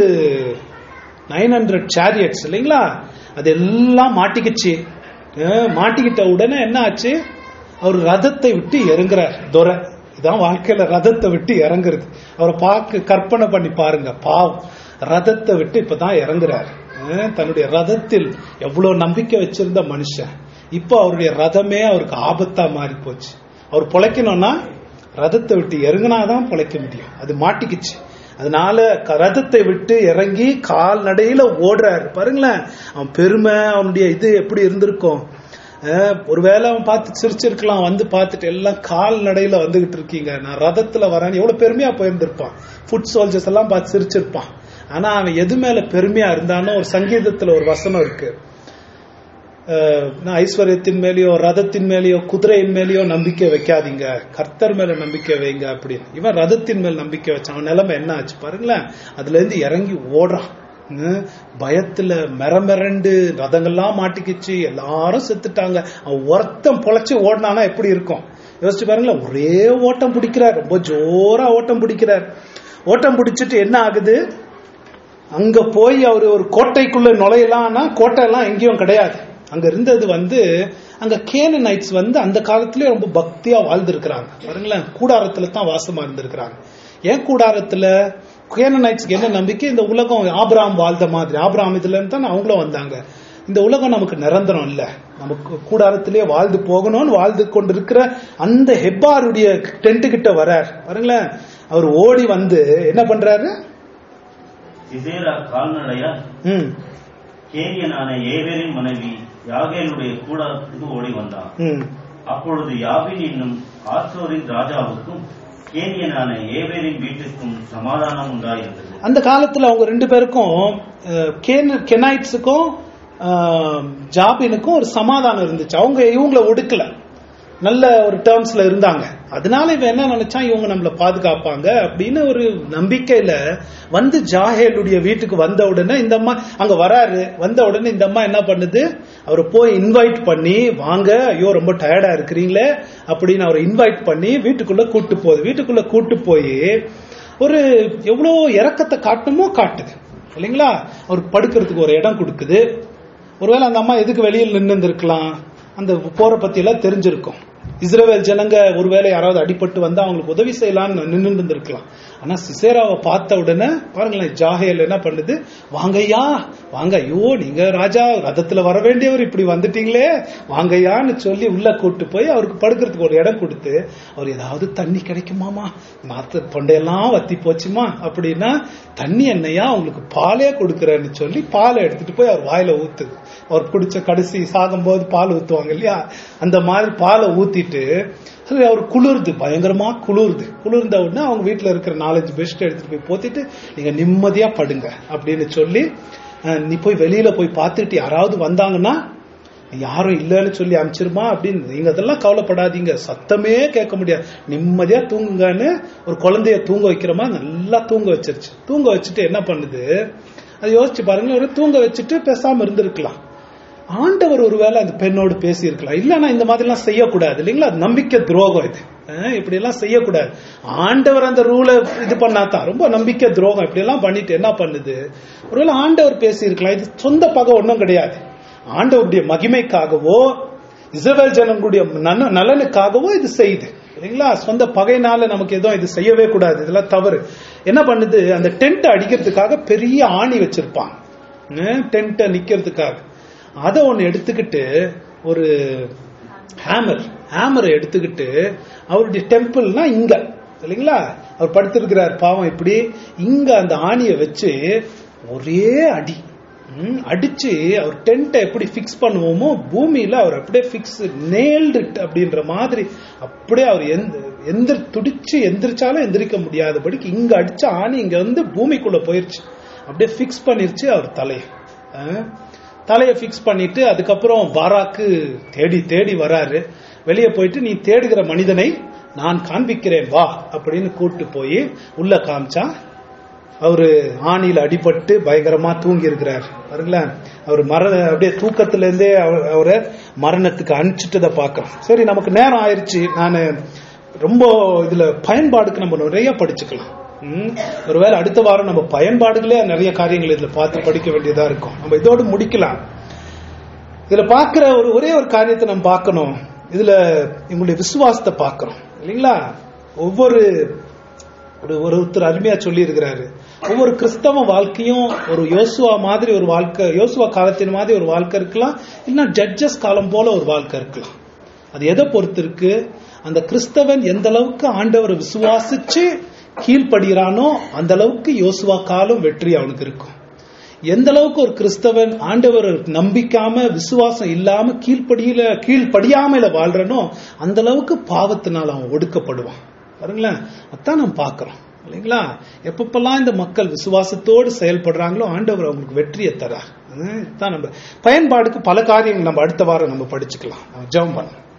நைன் ஹண்ட்ரட் சேரியட்ஸ் இல்லைங்களா அது எல்லாம் மாட்டிக்கிச்சு அஹ் மாட்டிக்கிட்ட உடனே என்ன ஆச்சு அவர் ரதத்தை விட்டு இறங்குறார் துரை இதான் வாழ்க்கையில ரதத்தை விட்டு இறங்குறது அவரை பார்க்க கற்பனை பண்ணி பாருங்க பாவம் ரதத்தை விட்டு இப்பதான் இறங்குறாரு அஹ் தன்னுடைய ரதத்தில் எவ்வளவு நம்பிக்கை வச்சிருந்த மனுஷன் இப்போ அவருடைய ரதமே அவருக்கு ஆபத்தா மாறி போச்சு அவர் பொழைக்கணும்னா ரதத்தை விட்டு இறங்குனாதான் பொழைக்க முடியும் அது மாட்டிக்கிச்சு அதனால க- ரதத்தை விட்டு இறங்கி கால் நடையில ஓடுறாரு பாருங்களேன் அவன் பெருமை அவனுடைய இது எப்படி இருந்திருக்கும் அஹ், ஒருவேளை அவன் பார்த்து சிரிச்சிருக்கலாம் வந்து பார்த்துட்டு எல்லாம் கால்நடையில வந்துகிட்டு இருக்கீங்க நான் ரதத்துல வரேன் எவ்வளவு பெருமையா போயிருந்திருப்பான் ஃபுட் சோல்ஜர்ஸ் எல்லாம் பார்த்து சிரிச்சிருப்பான் ஆனா அவன் எது மேல பெருமையா இருந்தானோ ஒரு சங்கீதத்துல ஒரு வசனம் இருக்கு அஹ், நான் ஐஸ்வர்யத்தின் மேலேயோ ரதத்தின் மேலேயோ குதிரையின் மேலேயோ நம்பிக்கை வைக்காதீங்க கர்த்தர் மேல நம்பிக்கை வைங்க அப்படின்னு இவன் ரதத்தின் மேல் நம்பிக்கை வச்சான் அவன் நிலைமை என்ன ஆச்சு பாருங்களேன் அதுல இருந்து இறங்கி ஓடுறான் ஹம், பயத்துல மெரமெரண்டு ரதங்கள்லாம் மாட்டிக்கிச்சு எல்லாரும் செத்துட்டாங்க அவன் ஒருத்தன் பொழைச்சு ஓடினானா எப்படி இருக்கும் யோசிச்சு பாருங்களேன் ஒரே ஓட்டம் பிடிக்கிறார் ரொம்ப ஜோரா ஓட்டம் பிடிக்கிறார் ஓட்டம் பிடிச்சிட்டு என்ன ஆகுது அங்க போய் அவர் ஒரு கோட்டைக்குள்ள நுழையலாம்னா கோட்டை எல்லாம் எங்கேயும் கிடையாது அங்க இருந்தது வந்து அங்க கேனனைட்ஸ் வந்து அந்த காலத்திலேயே ரொம்ப பக்தியா வாழ்ந்திருக்கிறாங்க பாருங்களேன் கூடாரத்துல தான் வாசமா இருந்திருக்கிறாங்க ஏன் கூடாரத்துல கேனனைட்ஸ்க்கு என்ன நம்பிக்கை இந்த உலகம் ஆபிராம் வாழ்ந்த மாதிரி ஆபிராம் இதுல இருந்து தான் அவங்களும் வந்தாங்க இந்த உலகம் நமக்கு நிரந்தரம் இல்ல நமக்கு கூடாரத்திலே வாழ்ந்து போகணும்னு வாழ்ந்து கொண்டிருக்கிற அந்த ஹெப்பாருடைய டென்ட் கிட்ட வரார் பாருங்களேன் அவர் ஓடி வந்து என்ன பண்றாரு சிசேரா கால்நடையா ம் கேரியனான ஏவேரின் மனைவி யாகேலுடைய கூடாரத்துக்கு ஓடி வந்தான் ம் அப்பொழுது யாபின் என்னும் ஆசோரின் ராஜாவுக்கும் கேனியனான ஏவேரின் வீட்டுக்கும் சமாதானம் உண்டாயிருந்தது அந்த காலத்துல அவங்க ரெண்டு பேருக்கும் அஹ், கேன- கெனைட்ஸுக்கும் அஹ், ஜாபினுக்கும் ஒரு சமாதானம் இருந்துச்சு அவங்க இவங்களை ஒடுக்கல நல்ல ஒரு டேர்ம்ஸ்ல இருந்தாங்க அதனால இவன் என்ன நினைச்சான் இவங்க நம்மள பாதுகாப்பாங்க அப்படின்னு ஒரு நம்பிக்கையில வந்து ஜாஹேலுடைய வீட்டுக்கு வந்த உடனே இந்த அம்மா அங்க வராரு வந்த உடனே இந்த அம்மா என்ன பண்ணுது அவரை போய் இன்வைட் பண்ணி வாங்க ஐயோ ரொம்ப டயர்டா இருக்கிறீங்களே அப்படின்னு அவரை இன்வைட் பண்ணி வீட்டுக்குள்ள கூட்டு போகுது வீட்டுக்குள்ள கூட்டு போய் ஒரு எவ்வளோ இறக்கத்தை காட்டணுமோ காட்டுது இல்லைங்களா அவருக்கு படுக்கிறதுக்கு ஒரு இடம் கொடுக்குது ஒருவேளை அந்த அம்மா எதுக்கு வெளியில் நின்று இருக்கலாம் அந்த போரை பத்தி எல்லாம் தெரிஞ்சிருக்கும் இஸ்ரவேல் ஜனங்க ஒருவேளை யாராவது அடிபட்டு வந்தா அவங்களுக்கு உதவி செய்யலாம்னு நின்று இருந்திருக்கலாம் ஆனா சிசேராவை பார்த்த உடனே பாருங்களேன் ஜாஹேல் என்ன பண்ணுது வாங்கய்யா வாங்க ஐயோ நீங்க ராஜா ரதத்துல வர வேண்டியவர் இப்படி வந்துட்டீங்களே வாங்கய்யான்னு சொல்லி உள்ள கூட்டு போய் அவருக்கு படுக்கிறதுக்கு ஒரு இடம் கொடுத்து அவர் ஏதாவது தண்ணி கிடைக்குமாமா மாத்த தொண்டையெல்லாம் வத்தி போச்சுமா அப்படின்னா தண்ணி என்னையா உங்களுக்கு பாலே கொடுக்குறேன்னு சொல்லி பாலை எடுத்துட்டு போய் அவர் வாயில ஊத்துது அவர் குடிச்ச கடைசி சாகும்போது பால் ஊத்துவாங்க இல்லையா அந்த மாதிரி பாலை ஊத்திட்டு அது அவர் குளிருது பயங்கரமா குளிருது குளிர்ந்த உடனே அவங்க வீட்டுல இருக்கிற நாலஞ்சு பெஸ்ட் எடுத்துட்டு போய் போத்திட்டு நீங்க நிம்மதியா படுங்க அப்படின்னு சொல்லி அஹ், நீ போய் வெளியில போய் பார்த்துட்டு யாராவது வந்தாங்கன்னா யாரும் இல்லைன்னு சொல்லி அனுப்பிச்சிருமா அப்படின்னு நீங்க அதெல்லாம் கவலைப்படாதீங்க சத்தமே கேட்க முடியாது நிம்மதியா தூங்குங்கன்னு ஒரு குழந்தைய தூங்க வைக்கிற மாதிரி நல்லா தூங்க வச்சிருச்சு தூங்க வச்சுட்டு என்ன பண்ணுது அது யோசிச்சு பாருங்க ஒரு தூங்க வச்சுட்டு பேசாம இருந்திருக்கலாம் ஆண்டவர் ஒருவேளை அந்த பெண்ணோடு பேசி இருக்கலாம் இல்லைன்னா இந்த மாதிரி எல்லாம் செய்யக்கூடாது இல்லைங்களா அது நம்பிக்கை துரோகம் இது அஹ் இப்படி எல்லாம் செய்யக்கூடாது ஆண்டவர் அந்த ரூலை இது பண்ணாதான் ரொம்ப நம்பிக்கை துரோகம் இப்படி எல்லாம் பண்ணிட்டு என்ன பண்ணுது ஒருவேளை ஆண்டவர் பேசி இருக்கலாம் இது சொந்த பகை ஒன்றும் கிடையாது ஆண்டவருடைய மகிமைக்காகவோ இஸ்ரவேல் ஜனங்களுடைய நன- நலனுக்காகவோ இது செய்யுது இல்லைங்களா சொந்த பகைனால நமக்கு எதுவும் இது செய்யவே கூடாது இதெல்லாம் தவறு என்ன பண்ணுது அந்த டென்ட் அடிக்கிறதுக்காக பெரிய ஆணி வச்சிருப்பான் டென்ட்டை நிக்கிறதுக்காக அதை ஒன்னு எடுத்துக்கிட்டு ஒரு ஹேமர் ஹேமரை எடுத்துக்கிட்டு அவருடைய டெம்பிள்னா இங்க இல்லைங்களா அவர் படுத்திருக்கிறார் பாவம் இப்படி இங்க அந்த ஆணியை வச்சு ஒரே அடி ம், அடிச்சு அவர் டென்ட்டை எப்படி ஃபிக்ஸ் பண்ணுவோமோ பூமியில அவர் அப்படியே ஃபிக்ஸ் நேல்டு அப்படின்ற மாதிரி அப்படியே அவர் எந்த எந்திர துடிச்சு எந்திரிச்சாலும் எந்திரிக்க முடியாதபடிக்கு இங்க அடிச்ச ஆணி இங்க வந்து பூமிக்குள்ள போயிருச்சு அப்படியே ஃபிக்ஸ் பண்ணிருச்சு அவர் தலையை அஹ், தலையை ஃபிக்ஸ் பண்ணிட்டு அதுக்கப்புறம் பாராக்கு தேடி தேடி வராரு வெளியே போயிட்டு நீ தேடுகிற மனிதனை நான் காண்பிக்கிறேன் வா அப்படின்னு கூட்டு போய் உள்ள காமிச்சா அவரு ஆணியில அடிபட்டு பயங்கரமா தூங்கி இருக்கிறார் பாருங்களேன் அவர் மர அப்படியே தூக்கத்துல இருந்தே அவர்- அவரை மரணத்துக்கு அனுப்பிச்சிட்டதை பார்க்கிறோம் சரி நமக்கு நேரம் ஆயிருச்சு நான் ரொம்ப இதுல பயன்பாடுக்கு நம்ம நிறைய படிச்சுக்கலாம் ம், ஒருவேளை அடுத்த வாரம் நம்ம பயன்பாடுகளே நிறைய காரியங்கள் இதுல பார்த்து படிக்க வேண்டியதா இருக்கும் நம்ம இதோடு முடிக்கலாம் இதுல பார்க்கிற ஒரு ஒரே ஒரு காரியத்தை நம்ம பார்க்கணும் இதுல எங்களுடைய விசுவாசத்தை பார்க்கிறோம் இல்லைங்களா ஒவ்வொரு ஒரு ஒரு ஒருத்தர் அருமையா சொல்லி இருக்கிறாரு ஒவ்வொரு கிறிஸ்தவ வாழ்க்கையும் ஒரு யோசுவா மாதிரி ஒரு வாழ்க்கை யோசுவா காலத்தின் மாதிரி ஒரு வாழ்க்கை இருக்கலாம் இல்லைன்னா ஜட்ஜஸ் காலம் போல ஒரு வாழ்க்கை இருக்கலாம் அது எதை பொறுத்து இருக்கு அந்த கிறிஸ்தவன் எந்த அளவுக்கு ஆண்டவரை விசுவாசிச்சு கீழ்ப்படுகிறானோ அந்த அளவுக்கு யோசுவா காலம் வெற்றி அவனுக்கு இருக்கும் எந்த அளவுக்கு ஒரு கிறிஸ்தவன் ஆண்டவர் நம்பிக்காம விசுவாசம் இல்லாம கீழ்ப்படியில கீழ்ப்படியாமல வாழ்றனோ அந்த அளவுக்கு பாவத்தினால் அவன் ஒடுக்கப்படுவான் பாருங்களேன் அதான் நம்ம பார்க்கிறோம் இல்லைங்களா எப்பப்பெல்லாம் இந்த மக்கள் விசுவாசத்தோடு செயல்படுறாங்களோ ஆண்டவர் அவங்களுக்கு வெற்றியை தரார் தான் நம்ம பயன்பாடுக்கு பல காரியங்கள் நம்ம அடுத்த வாரம் நம்ம படிச்சுக்கலாம் ஜெபம் பண்ணலாம்